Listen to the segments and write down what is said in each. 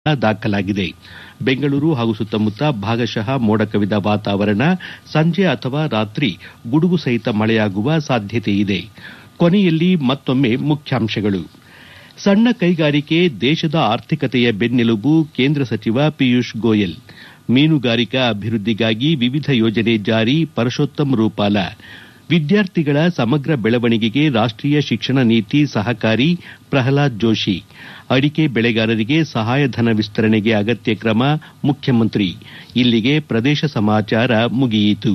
ದಾಖಲಾಗಿದೆ ಬೆಂಗಳೂರು ಹಾಗೂ ಸುತ್ತಮುತ್ತ ಭಾಗಶಃ ಮೋಡ ಕವಿದ ವಾತಾವರಣ ಸಂಜೆ ಅಥವಾ ರಾತ್ರಿ ಗುಡುಗು ಸಹಿತ ಮಳೆಯಾಗುವ ಸಾಧ್ಯತೆಯಿದೆ ಕೊನೆಯಲ್ಲಿ ಮತ್ತೊಮ್ಮೆ ಮುಖ್ಯಾಂಶಗಳು ಸಣ್ಣ ಕೈಗಾರಿಕೆ ದೇಶದ ಆರ್ಥಿಕತೆಯ ಬೆನ್ನೆಲುಬು ಕೇಂದ್ರ ಸಚಿವ ಪಿಯೂಷ್ ಗೋಯಲ್ ಮೀನುಗಾರಿಕಾ ಅಭಿವೃದ್ದಿಗಾಗಿ ವಿವಿಧ ಯೋಜನೆ ಜಾರಿ ಪರಶೋತ್ತಮ್ ರೂಪಾಲ ವಿದ್ಯಾರ್ಥಿಗಳ ಸಮಗ್ರ ಬೆಳವಣಿಗೆಗೆ ರಾಷ್ಟೀಯ ಶಿಕ್ಷಣ ನೀತಿ ಸಹಕಾರಿ ಪ್ರಹ್ಲಾದ್ ಜೋಶಿ ಅಡಿಕೆ ಬೆಳೆಗಾರರಿಗೆ ಸಹಾಯಧನ ವಿಸ್ತರಣೆಗೆ ಅಗತ್ಯ ಕ್ರಮ ಮುಖ್ಯಮಂತ್ರಿ ಇಲ್ಲಿಗೆ ಪ್ರದೇಶ ಸಮಾಚಾರ ಮುಗಿಯಿತು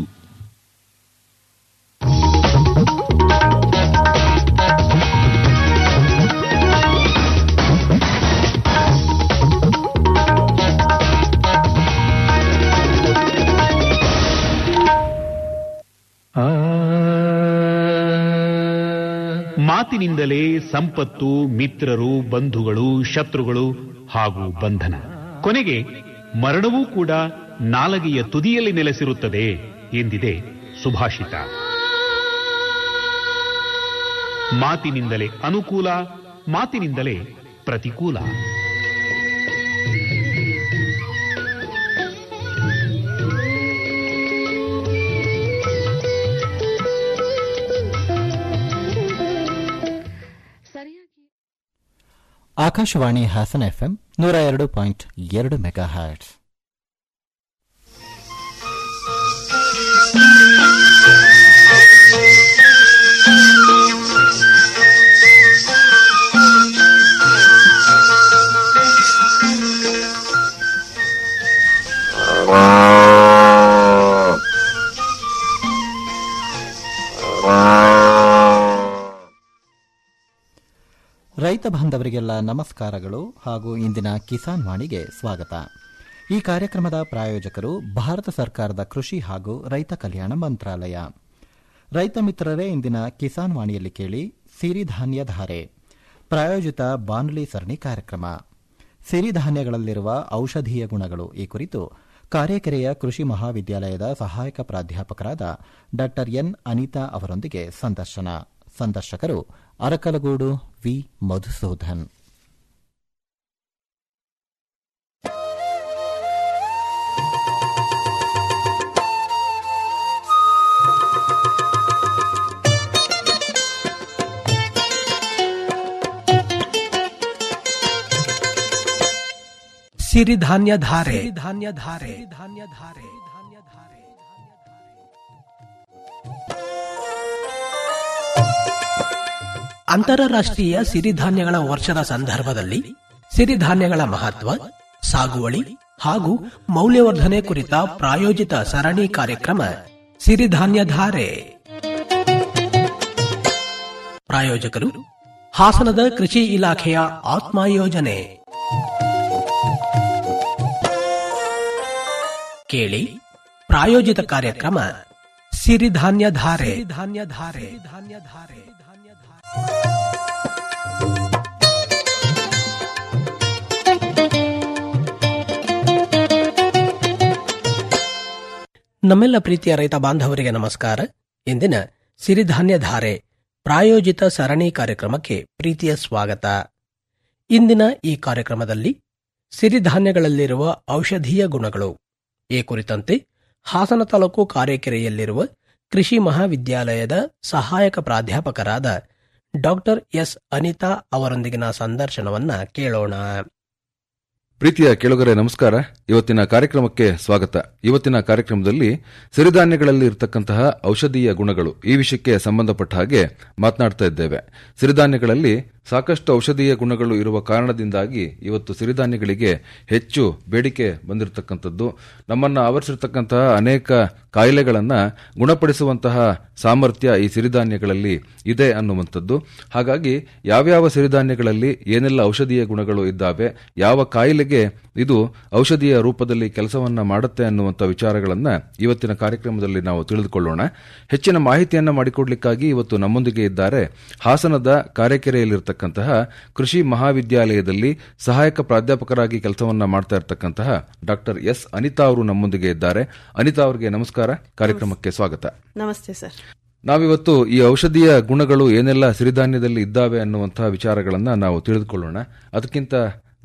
ಮಾತಿನಿಂದಲೇ ಸಂಪತ್ತು ಮಿತ್ರರು ಬಂಧುಗಳು ಶತ್ರುಗಳು ಹಾಗೂ ಬಂಧನ ಕೊನೆಗೆ ಮರಣವೂ ಕೂಡ ನಾಲಗೆಯ ತುದಿಯಲ್ಲಿ ನೆಲೆಸಿರುತ್ತದೆ ಎಂದಿದೆ ಸುಭಾಷಿತ ಮಾತಿನಿಂದಲೇ ಅನುಕೂಲ ಮಾತಿನಿಂದಲೇ ಪ್ರತಿಕೂಲ ಆಕಾಶವಾಣಿ ಹಾಸನ ಎಫ್ಎಂ ನೂರ ಎರಡು ಪಾಯಿಂಟ್ ಎರಡು ಮೆಗಾ ಹರ್ಟ್ಸ್ ರೈತ ಬಾಂಧವರಿಗೆಲ್ಲ ನಮಸ್ಕಾರಗಳು ಹಾಗೂ ಇಂದಿನ ಕಿಸಾನ್ ವಾಣಿಗೆ ಸ್ವಾಗತ ಈ ಕಾರ್ಯಕ್ರಮದ ಪ್ರಾಯೋಜಕರು ಭಾರತ ಸರ್ಕಾರದ ಕೃಷಿ ಹಾಗೂ ರೈತ ಕಲ್ಯಾಣ ಮಂತ್ರಾಲಯ ರೈತ ಮಿತ್ರರೇ ಇಂದಿನ ಕಿಸಾನ್ ವಾಣಿಯಲ್ಲಿ ಕೇಳಿ ಸಿರಿಧಾನ್ಯ ಧಾರೆ ಪ್ರಾಯೋಜಿತ ಬಾನುಲಿ ಸರಣಿ ಕಾರ್ಯಕ್ರಮ ಸಿರಿಧಾನ್ಯಗಳಲ್ಲಿರುವ ಔಷಧೀಯ ಗುಣಗಳು ಈ ಕುರಿತು ಕಾರೇಕೆರೆಯ ಕೃಷಿ ಮಹಾವಿದ್ಯಾಲಯದ ಸಹಾಯಕ ಪ್ರಾಧ್ಯಾಪಕರಾದ ಡಾ ಎನ್ ಅನಿತಾ ಅವರೊಂದಿಗೆ ಸಂದರ್ಶನ ಸಂದರ್ಶಕರು ಅರಕಲಗೂಡು ವಿ ಮಧುಸೂದನ್ ಸಿರಿಧಾನ್ಯ ಧಾರೆ ಧಾನ್ಯ ಧಾರೆ ಧಾನ್ಯ ಧಾರೆ ಧಾನ್ಯ ಧಾರೆ ಅಂತಾರಾಷ್ಟ್ರೀಯ ಸಿರಿಧಾನ್ಯಗಳ ವರ್ಷದ ಸಂದರ್ಭದಲ್ಲಿ ಸಿರಿಧಾನ್ಯಗಳ ಮಹತ್ವ ಸಾಗುವಳಿ ಹಾಗೂ ಮೌಲ್ಯವರ್ಧನೆ ಕುರಿತ ಪ್ರಾಯೋಜಿತ ಸರಣಿ ಕಾರ್ಯಕ್ರಮ ಸಿರಿಧಾನ್ಯ ಧಾರೆ ಪ್ರಾಯೋಜಕರು ಹಾಸನದ ಕೃಷಿ ಇಲಾಖೆಯ ಆತ್ಮ ಯೋಜನೆ ಕೇಳಿ ಪ್ರಾಯೋಜಿತ ಕಾರ್ಯಕ್ರಮ ಸಿರಿಧಾನ್ಯ ಧಾರೆ ಧಾನ್ಯ ಧಾರೆ ಧಾನ್ಯ ಧಾರೆ ಧಾನ್ಯ ಧಾರೆ ನಮ್ಮೆಲ್ಲ ಪ್ರೀತಿಯ ರೈತ ಬಾಂಧವರಿಗೆ ನಮಸ್ಕಾರ ಇಂದಿನ ಸಿರಿಧಾನ್ಯ ಧಾರೆ ಪ್ರಾಯೋಜಿತ ಸರಣಿ ಕಾರ್ಯಕ್ರಮಕ್ಕೆ ಪ್ರೀತಿಯ ಸ್ವಾಗತ ಇಂದಿನ ಈ ಕಾರ್ಯಕ್ರಮದಲ್ಲಿ ಸಿರಿಧಾನ್ಯಗಳಲ್ಲಿರುವ ಔಷಧೀಯ ಗುಣಗಳು ಈ ಕುರಿತಂತೆ ಹಾಸನ ತಾಲೂಕು ಕಾರೇಕೆರೆಯಲ್ಲಿರುವ ಕೃಷಿ ಮಹಾವಿದ್ಯಾಲಯದ ಸಹಾಯಕ ಪ್ರಾಧ್ಯಾಪಕರಾದ ಡಾಕ್ಟರ್ ಎಸ್ ಅನಿತಾ ಅವರೊಂದಿಗಿನ ಸಂದರ್ಶನವನ್ನ ಕೇಳೋಣ ಪ್ರೀತಿಯ ಕೆಳಗರೆ ನಮಸ್ಕಾರ ಇವತ್ತಿನ ಕಾರ್ಯಕ್ರಮಕ್ಕೆ ಸ್ವಾಗತ ಇವತ್ತಿನ ಕಾರ್ಯಕ್ರಮದಲ್ಲಿ ಸಿರಿಧಾನ್ಯಗಳಲ್ಲಿ ಇರತಕ್ಕಂತಹ ಔಷಧೀಯ ಗುಣಗಳು ಈ ವಿಷಯಕ್ಕೆ ಸಂಬಂಧಪಟ್ಟ ಹಾಗೆ ಮಾತನಾಡ್ತಾ ಇದ್ದೇವೆ ಸಿರಿಧಾನ್ಯಗಳಲ್ಲಿ ಸಾಕಷ್ಟು ಔಷಧೀಯ ಗುಣಗಳು ಇರುವ ಕಾರಣದಿಂದಾಗಿ ಇವತ್ತು ಸಿರಿಧಾನ್ಯಗಳಿಗೆ ಹೆಚ್ಚು ಬೇಡಿಕೆ ಬಂದಿರತಕ್ಕಂಥದ್ದು ನಮ್ಮನ್ನು ಆವರಿಸಿರ್ತಕ್ಕಂತಹ ಅನೇಕ ಕಾಯಿಲೆಗಳನ್ನು ಗುಣಪಡಿಸುವಂತಹ ಸಾಮರ್ಥ್ಯ ಈ ಸಿರಿಧಾನ್ಯಗಳಲ್ಲಿ ಇದೆ ಅನ್ನುವಂಥದ್ದು ಹಾಗಾಗಿ ಯಾವ್ಯಾವ ಸಿರಿಧಾನ್ಯಗಳಲ್ಲಿ ಏನೆಲ್ಲ ಔಷಧೀಯ ಗುಣಗಳು ಇದ್ದಾವೆ ಯಾವ ಕಾಯಿಲೆಗೆ ಇದು ಔಷಧಿಯ ರೂಪದಲ್ಲಿ ಕೆಲಸವನ್ನ ಮಾಡುತ್ತೆ ಅನ್ನುವಂಥ ವಿಚಾರಗಳನ್ನ ಇವತ್ತಿನ ಕಾರ್ಯಕ್ರಮದಲ್ಲಿ ನಾವು ತಿಳಿದುಕೊಳ್ಳೋಣ ಹೆಚ್ಚಿನ ಮಾಹಿತಿಯನ್ನ ಮಾಡಿಕೊಡ್ಲಿಕ್ಕಾಗಿ ಇವತ್ತು ನಮ್ಮೊಂದಿಗೆ ಇದ್ದಾರೆ ಹಾಸನದ ಕಾರೆಕೆರೆಯಲ್ಲಿರ್ತಕ್ಕಂತಹ ಕೃಷಿ ಮಹಾವಿದ್ಯಾಲಯದಲ್ಲಿ ಸಹಾಯಕ ಪ್ರಾಧ್ಯಾಪಕರಾಗಿ ಕೆಲಸವನ್ನ ಮಾಡ್ತಾ ಇರತಕ್ಕಂತಹ ಡಾಕ್ಟರ್ ಎಸ್ ಅನಿತಾ ಅವರು ನಮ್ಮೊಂದಿಗೆ ಇದ್ದಾರೆ ಅನಿತಾ ಅವರಿಗೆ ನಮಸ್ಕಾರ ಕಾರ್ಯಕ್ರಮಕ್ಕೆ ಸ್ವಾಗತ ನಮಸ್ತೆ ಸರ್ ನಾವಿವತ್ತು ಈ ಔಷಧೀಯ ಗುಣಗಳು ಏನೆಲ್ಲ ಸಿರಿಧಾನ್ಯದಲ್ಲಿ ಇದ್ದಾವೆ ಅನ್ನುವಂತಹ ವಿಚಾರಗಳನ್ನ ನಾವು ತಿಳಿದುಕೊಳ್ಳೋಣ ಅದಕ್ಕಿಂತ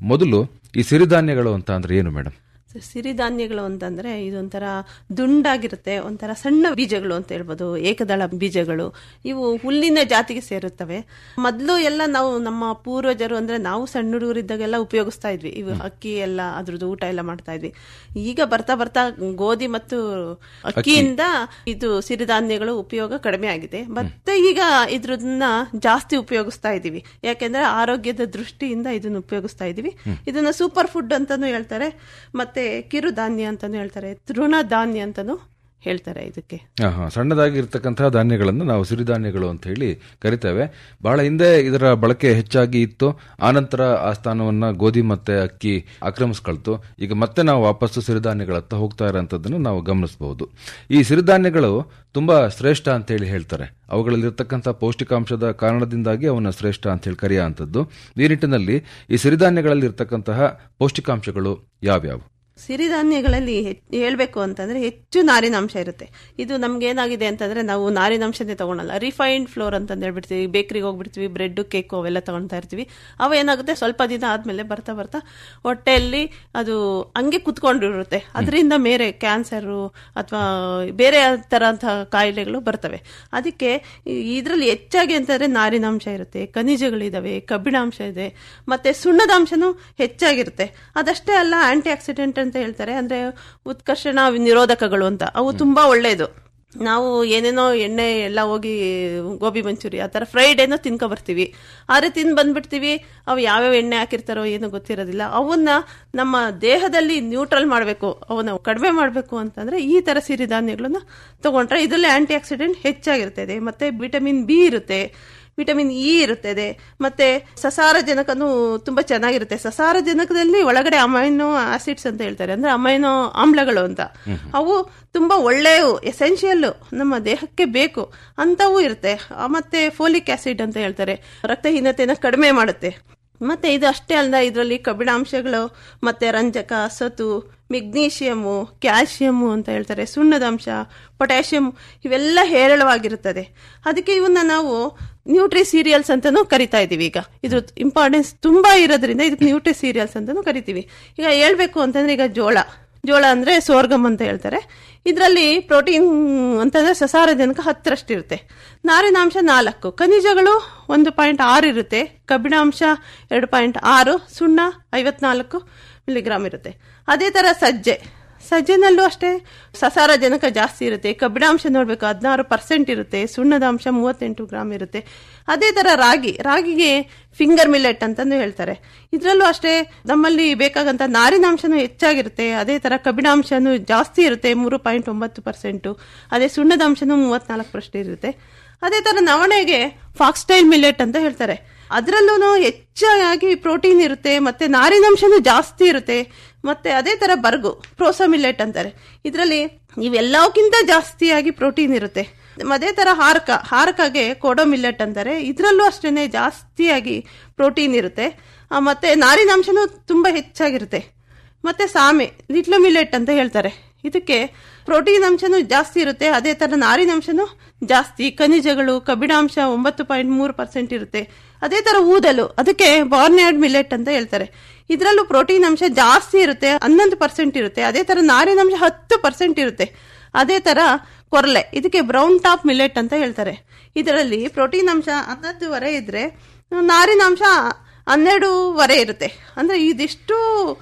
ಮೊದಲು ಈ ಸಿರಿಧಾನ್ಯಗಳು ಅಂತ ಅಂದ್ರೆ ಏನು ಮೇಡಮ್ ಸಿರಿಧಾನ್ಯಗಳು ಅಂತಂದ್ರೆ ಇದೊಂಥರ ದುಂಡಾಗಿರುತ್ತೆ ಒಂಥರ ಸಣ್ಣ ಬೀಜಗಳು ಅಂತ ಹೇಳ್ಬೋದು ಏಕದಳ ಬೀಜಗಳು ಇವು ಹುಲ್ಲಿನ ಜಾತಿಗೆ ಸೇರುತ್ತವೆ ಮೊದಲು ಎಲ್ಲ ನಾವು ನಮ್ಮ ಪೂರ್ವಜರು ಅಂದ್ರೆ ನಾವು ಸಣ್ಣ ಹುಡುಗರಿದ್ದಾಗೆಲ್ಲ ಉಪಯೋಗಿಸ್ತಾ ಇದ್ವಿ ಇವು ಅಕ್ಕಿ ಎಲ್ಲ ಅದ್ರದ್ದು ಊಟ ಎಲ್ಲ ಮಾಡ್ತಾ ಇದ್ವಿ ಈಗ ಬರ್ತಾ ಬರ್ತಾ ಗೋಧಿ ಮತ್ತು ಅಕ್ಕಿಯಿಂದ ಇದು ಸಿರಿಧಾನ್ಯಗಳು ಉಪಯೋಗ ಕಡಿಮೆ ಆಗಿದೆ ಮತ್ತೆ ಈಗ ಇದ್ರನ್ನ ಜಾಸ್ತಿ ಉಪಯೋಗಿಸ್ತಾ ಇದೀವಿ ಯಾಕೆಂದ್ರೆ ಆರೋಗ್ಯದ ದೃಷ್ಟಿಯಿಂದ ಇದನ್ನ ಉಪಯೋಗಿಸ್ತಾ ಇದೀವಿ ಇದನ್ನ ಸೂಪರ್ ಫುಡ್ ಅಂತಾನು ಹೇಳ್ತಾರೆ ಮತ್ತೆ ಕಿರುಧಾನ್ಯ ಅಂತಾನು ಹೇಳ್ತಾರೆ ತೃಣಧಾನ್ಯ ಅಂತಾನು ಹೇಳ್ತಾರೆ ಇದಕ್ಕೆ ಹಾ, ಹಾ. ಸಣ್ಣದಾಗಿ ಇರ್ತಕ್ಕಂತಹ ಧಾನ್ಯಗಳನ್ನು ನಾವು ಸಿರಿಧಾನ್ಯಗಳು ಅಂತ ಹೇಳಿ ಕರಿತೇವೆ ಬಹಳ ಹಿಂದೆ ಇದರ ಬಳಕೆ ಹೆಚ್ಚಾಗಿ ಇತ್ತು ಆನಂತರ ಆ ಸ್ಥಾನವನ್ನ ಗೋಧಿ ಮತ್ತೆ ಅಕ್ಕಿ ಆಕ್ರಮಿಸ್ಕೊಳ್ತು ಈಗ ಮತ್ತೆ ನಾವು ವಾಪಸ್ಸು ಸಿರಿಧಾನ್ಯಗಳತ್ತ ಹೋಗ್ತಾ ಇರೋಂಥದ್ದನ್ನು ನಾವು ಗಮನಿಸಬಹುದು ಈ ಸಿರಿಧಾನ್ಯಗಳು ತುಂಬಾ ಶ್ರೇಷ್ಠ ಅಂತ ಹೇಳಿ ಹೇಳ್ತಾರೆ ಅವುಗಳಲ್ಲಿರ್ತಕ್ಕಂಥ ಪೌಷ್ಟಿಕಾಂಶದ ಕಾರಣದಿಂದಾಗಿ ಅವನ್ನ ಶ್ರೇಷ್ಠ ಅಂತ ಹೇಳಿ ಕರೆಯೋ ಅಂಥದ್ದು ಈ ನಿಟ್ಟಿನಲ್ಲಿ ಈ ಸಿರಿಧಾನ್ಯಗಳಲ್ಲಿ ಇರ್ತಕ್ಕಂತಹ ಪೌಷ್ಟಿಕಾಂಶಗಳು ಯಾವ್ಯಾವು ಸಿರಿಧಾನ್ಯಗಳಲ್ಲಿ ಹೆಚ್- ಹೇಳ್ಬೇಕು ಅಂತಂದ್ರೆ ಹೆಚ್ಚು ನಾರಿನಾಂಶ ಇರುತ್ತೆ ಇದು ನಮ್ಗೆ ಏನಾಗಿದೆ ಅಂತಂದ್ರೆ ನಾವು ನಾರಿನಾಂಶನೇ ತಗೊಳಲ್ಲ ರಿಫೈನ್ಡ್ ಫ್ಲೋರ್ ಅಂತ ಹೇಳ್ಬಿಡ್ತೀವಿ ಬೇಕರಿಗೆ ಹೋಗ್ಬಿಡ್ತೀವಿ ಬ್ರೆಡ್ ಕೇಕ್ ಅವೆಲ್ಲ ತಗೊಳ್ತಾ ಇರ್ತೀವಿ ಅವ ಏನಾಗುತ್ತೆ ಸ್ವಲ್ಪ ದಿನ ಆದ್ಮೇಲೆ ಬರ್ತಾ ಬರ್ತಾ ಹೊಟ್ಟೆಯಲ್ಲಿ ಅದು ಹಂಗೆ ಕುತ್ಕೊಂಡಿರುತ್ತೆ ಅದರಿಂದ ಬೇರೆ ಕ್ಯಾನ್ಸರು ಅಥವಾ ಬೇರೆ ತರಂತಹ ಕಾಯಿಲೆಗಳು ಬರ್ತವೆ ಅದಕ್ಕೆ ಇದರಲ್ಲಿ ಹೆಚ್ಚಾಗಿ ಅಂತಂದ್ರೆ ನಾರಿನಾಂಶ ಇರುತ್ತೆ ಖನಿಜಗಳಿದಾವೆ ಕಬ್ಬಿಣಾಂಶ ಇದೆ ಮತ್ತೆ ಸುಣ್ಣದಾಂಶನೂ ಹೆಚ್ಚಾಗಿರುತ್ತೆ ಅದಷ್ಟೇ ಅಲ್ಲ ಆಂಟಿ ಆಕ್ಸಿಡೆಂಟ್ ಅಂತ ಹೇಳ್ತಾರೆ ಅಂದ್ರೆ ಉತ್ಕರ್ಷಣ ನಿರೋಧಕಗಳು ಅಂತ ಅವು ತುಂಬಾ ಒಳ್ಳೆಯದು ನಾವು ಏನೇನೋ ಎಣ್ಣೆ ಎಲ್ಲ ಹೋಗಿ ಗೋಬಿ ಮಂಚೂರಿ ಆ ಥರ ಫ್ರೈಡ್ ಏನೋ ತಿನ್ಕೊ ಬರ್ತೀವಿ ಆದ್ರೆ ತಿಂದು ಬಂದ್ಬಿಡ್ತೀವಿ ಅವು ಯಾವ್ಯಾವ ಎಣ್ಣೆ ಹಾಕಿರ್ತಾರೋ ಏನೋ ಗೊತ್ತಿರೋದಿಲ್ಲ ಅವನ್ನ ನಮ್ಮ ದೇಹದಲ್ಲಿ ನ್ಯೂಟ್ರಲ್ ಮಾಡಬೇಕು ಅವನ್ನ ಕಡಿಮೆ ಮಾಡಬೇಕು ಅಂತಂದ್ರೆ ಈ ತರ ಸಿರಿಧಾನ್ಯಗಳನ್ನ ತಗೊಂಡ್ರೆ ಇದರಲ್ಲಿ ಆಂಟಿ ಆಕ್ಸಿಡೆಂಟ್ ಹೆಚ್ಚಾಗಿರ್ತದೆ ಮತ್ತೆ ವಿಟಮಿನ್ ಬಿ ಇರುತ್ತೆ ವಿಟಮಿನ್ ಇ ಇರುತ್ತದೆ ಮತ್ತೆ ಸಸಾರಜನಕನು ತುಂಬಾ ಚೆನ್ನಾಗಿರುತ್ತೆ ಸಸಾರಜನಕದಲ್ಲಿ ಒಳಗಡೆ ಅಮೈನೋ ಆಸಿಡ್ಸ್ ಅಂತ ಹೇಳ್ತಾರೆ ಅಂದ್ರೆ ಅಮೈನೋ ಆಮ್ಲಗಳು ಅಂತ ಅವು ತುಂಬಾ ಒಳ್ಳೆಯವು ಎಸೆನ್ಷಿಯಲ್ ನಮ್ಮ ದೇಹಕ್ಕೆ ಬೇಕು ಅಂತವೂ ಇರುತ್ತೆ ಆ, ಮತ್ತೆ ಫೋಲಿಕ್ ಆಸಿಡ್ ಅಂತ ಹೇಳ್ತಾರೆ ರಕ್ತಹೀನತೆನ ಕಡಿಮೆ ಮಾಡುತ್ತೆ ಮತ್ತೆ ಇದು ಅಷ್ಟೇ ಅಲ್ಲ ಇದರಲ್ಲಿ ಕಬ್ಬಿಣಾಂಶಗಳು ಮತ್ತೆ ರಂಜಕ ಸತು ಮೆಗ್ನೀಷಿಯಮು ಕ್ಯಾಲ್ಸಿಯಮು ಅಂತ ಹೇಳ್ತಾರೆ ಸುಣ್ಣದಾಂಶ ಪೊಟ್ಯಾಷಿಯಂ ಇವೆಲ್ಲ ಹೇರಳವಾಗಿರುತ್ತದೆ ಅದಕ್ಕೆ ಇವನ್ನ ನಾವು ನ್ಯೂಟ್ರಿ ಸೀರಿಯಲ್ಸ್ ಅಂತಾನೂ ಕರಿತಾ ಇದೀವಿ ಈಗ ಇದ್ರ ಇಂಪಾರ್ಟೆನ್ಸ್ ತುಂಬಾ ಇರೋದ್ರಿಂದ ಇದಕ್ಕೆ ನ್ಯೂಟ್ರಿ ಸೀರಿಯಲ್ಸ್ ಅಂತಾನೂ ಕರಿತೀವಿ ಈಗ ಹೇಳ್ಬೇಕು ಅಂತಂದ್ರೆ ಈಗ ಜೋಳ ಜೋಳ ಅಂದ್ರೆ ಸೋರ್ಗಮ್ ಅಂತ ಹೇಳ್ತಾರೆ ಇದರಲ್ಲಿ ಪ್ರೋಟೀನ್ ಅಂತಂದ್ರೆ ಸಸಾರಜನಕ ಹತ್ತರಷ್ಟು ಇರುತ್ತೆ ನಾರಿನಾಂಶ ನಾಲ್ಕು ಖನಿಜಗಳು ಒಂದು ಪಾಯಿಂಟ್ ಆರು ಇರುತ್ತೆ ಕಬ್ಬಿಣಾಂಶ ಎರಡು ಪಾಯಿಂಟ್ ಆರು ಸುಣ್ಣ ಐವತ್ನಾಲ್ಕು ಮಿಲಿಗ್ರಾಮ್ ಇರುತ್ತೆ ಅದೇ ತರ ಸಜ್ಜೆ ಸಜ್ಜೆನಲ್ಲೂ ಅಷ್ಟೇ ಸಸಾರಜನಕ ಜಾಸ್ತಿ ಇರುತ್ತೆ ಕಬ್ಬಿಣಾಂಶ ನೋಡ್ಬೇಕು ಹದಿನಾರು ಪರ್ಸೆಂಟ್ ಇರುತ್ತೆ ಸುಣ್ಣದಾಂಶ ಮೂವತ್ತೆಂಟು ಗ್ರಾಮ್ ಇರುತ್ತೆ ಅದೇ ತರ ರಾಗಿ ರಾಗಿಗೆ ಫಿಂಗರ್ ಮಿಲೆಟ್ ಅಂತಂದು ಹೇಳ್ತಾರೆ ಇದರಲ್ಲೂ ಅಷ್ಟೇ ನಮ್ಮಲ್ಲಿ ಬೇಕಾಗಂತ ನಾರಿನಾಂಶನೂ ಹೆಚ್ಚಾಗಿರುತ್ತೆ ಅದೇ ತರ ಕಬ್ಬಿಣಾಂಶನೂ ಜಾಸ್ತಿ ಇರುತ್ತೆ ಮೂರು ಪಾಯಿಂಟ್ ಒಂಬತ್ತು ಪರ್ಸೆಂಟು ಅದೇ ಸುಣ್ಣದಾಂಶನೂ ಮೂವತ್ನಾಲ್ಕು ಪರ್ಸೆಂಟ್ ಇರುತ್ತೆ ಅದೇ ತರ ನವಣೆಗೆ ಫಾಕ್ಸ್ಟೈಲ್ ಮಿಲೆಟ್ ಅಂತ ಹೇಳ್ತಾರೆ ಅದರಲ್ಲೂ ಹೆಚ್ಚಾಗಿ ಪ್ರೋಟೀನ್ ಇರುತ್ತೆ ಮತ್ತೆ ನಾರಿನಾಂಶನೂ ಜಾಸ್ತಿ ಇರುತ್ತೆ ಮತ್ತೆ ಅದೇ ತರ ಬರ್ಗು ಪ್ರೋಸಮಿಲೆಟ್ ಅಂತಾರೆ ಇದರಲ್ಲಿ ಇವೆಲ್ಲಕ್ಕಿಂತ ಜಾಸ್ತಿಯಾಗಿ ಪ್ರೋಟೀನ್ ಇರುತ್ತೆ ಅದೇ ತರ ಹಾರಕ ಹಾರಕಗೆ ಕೋಡೋ ಮಿಲ್ಲೆಟ್ ಅಂತಾರೆ ಇದರಲ್ಲೂ ಅಷ್ಟೇನೆ ಜಾಸ್ತಿಯಾಗಿ ಪ್ರೋಟೀನ್ ಇರುತ್ತೆ ಆ, ಮತ್ತೆ ನಾರಿನಾಂಶನೂ ತುಂಬಾ ಹೆಚ್ಚಾಗಿರುತ್ತೆ ಮತ್ತೆ ಸಾಮೆ ಲಿಟ್ಲು ಮಿಲೆಟ್ ಅಂತ ಹೇಳ್ತಾರೆ ಇದಕ್ಕೆ ಪ್ರೋಟೀನ್ ಅಂಶನೂ ಜಾಸ್ತಿ ಇರುತ್ತೆ ಅದೇ ತರ ನಾರಿನಾಂಶನೂ ಜಾಸ್ತಿ ಖನಿಜಗಳು ಕಬ್ಬಿಣಾಂಶ ಒಂಬತ್ತು ಪಾಯಿಂಟ್ ಮೂರು ಪರ್ಸೆಂಟ್ ಇರುತ್ತೆ ಅದೇ ತರ ಊದಲು ಅದಕ್ಕೆ ಬಾರ್ನ್ಯಾರ್ಡ್ ಮಿಲೆಟ್ ಅಂತ ಹೇಳ್ತಾರೆ ಇದರಲ್ಲೂ ಪ್ರೋಟೀನ್ ಅಂಶ ಜಾಸ್ತಿ ಇರುತ್ತೆ ಹನ್ನೊಂದು ಪರ್ಸೆಂಟ್ ಇರುತ್ತೆ ಅದೇ ತರ ನಾರಿನಾಂಶ ಹತ್ತು ಪರ್ಸೆಂಟ್ ಇರುತ್ತೆ ಅದೇ ತರ ಕೊರ್ಲೆ ಇದಕ್ಕೆ ಬ್ರೌನ್ ಟಾಪ್ ಮಿಲೆಟ್ ಅಂತ ಹೇಳ್ತಾರೆ ಇದರಲ್ಲಿ ಪ್ರೋಟೀನ್ ಅಂಶ ಹನ್ನೊಂದುವರೆ ಇದ್ರೆ ನಾರಿನಾಂಶ ಹನ್ನೆರಡೂವರೆ ಇರುತ್ತೆ ಅಂದ್ರೆ ಇದಿಷ್ಟು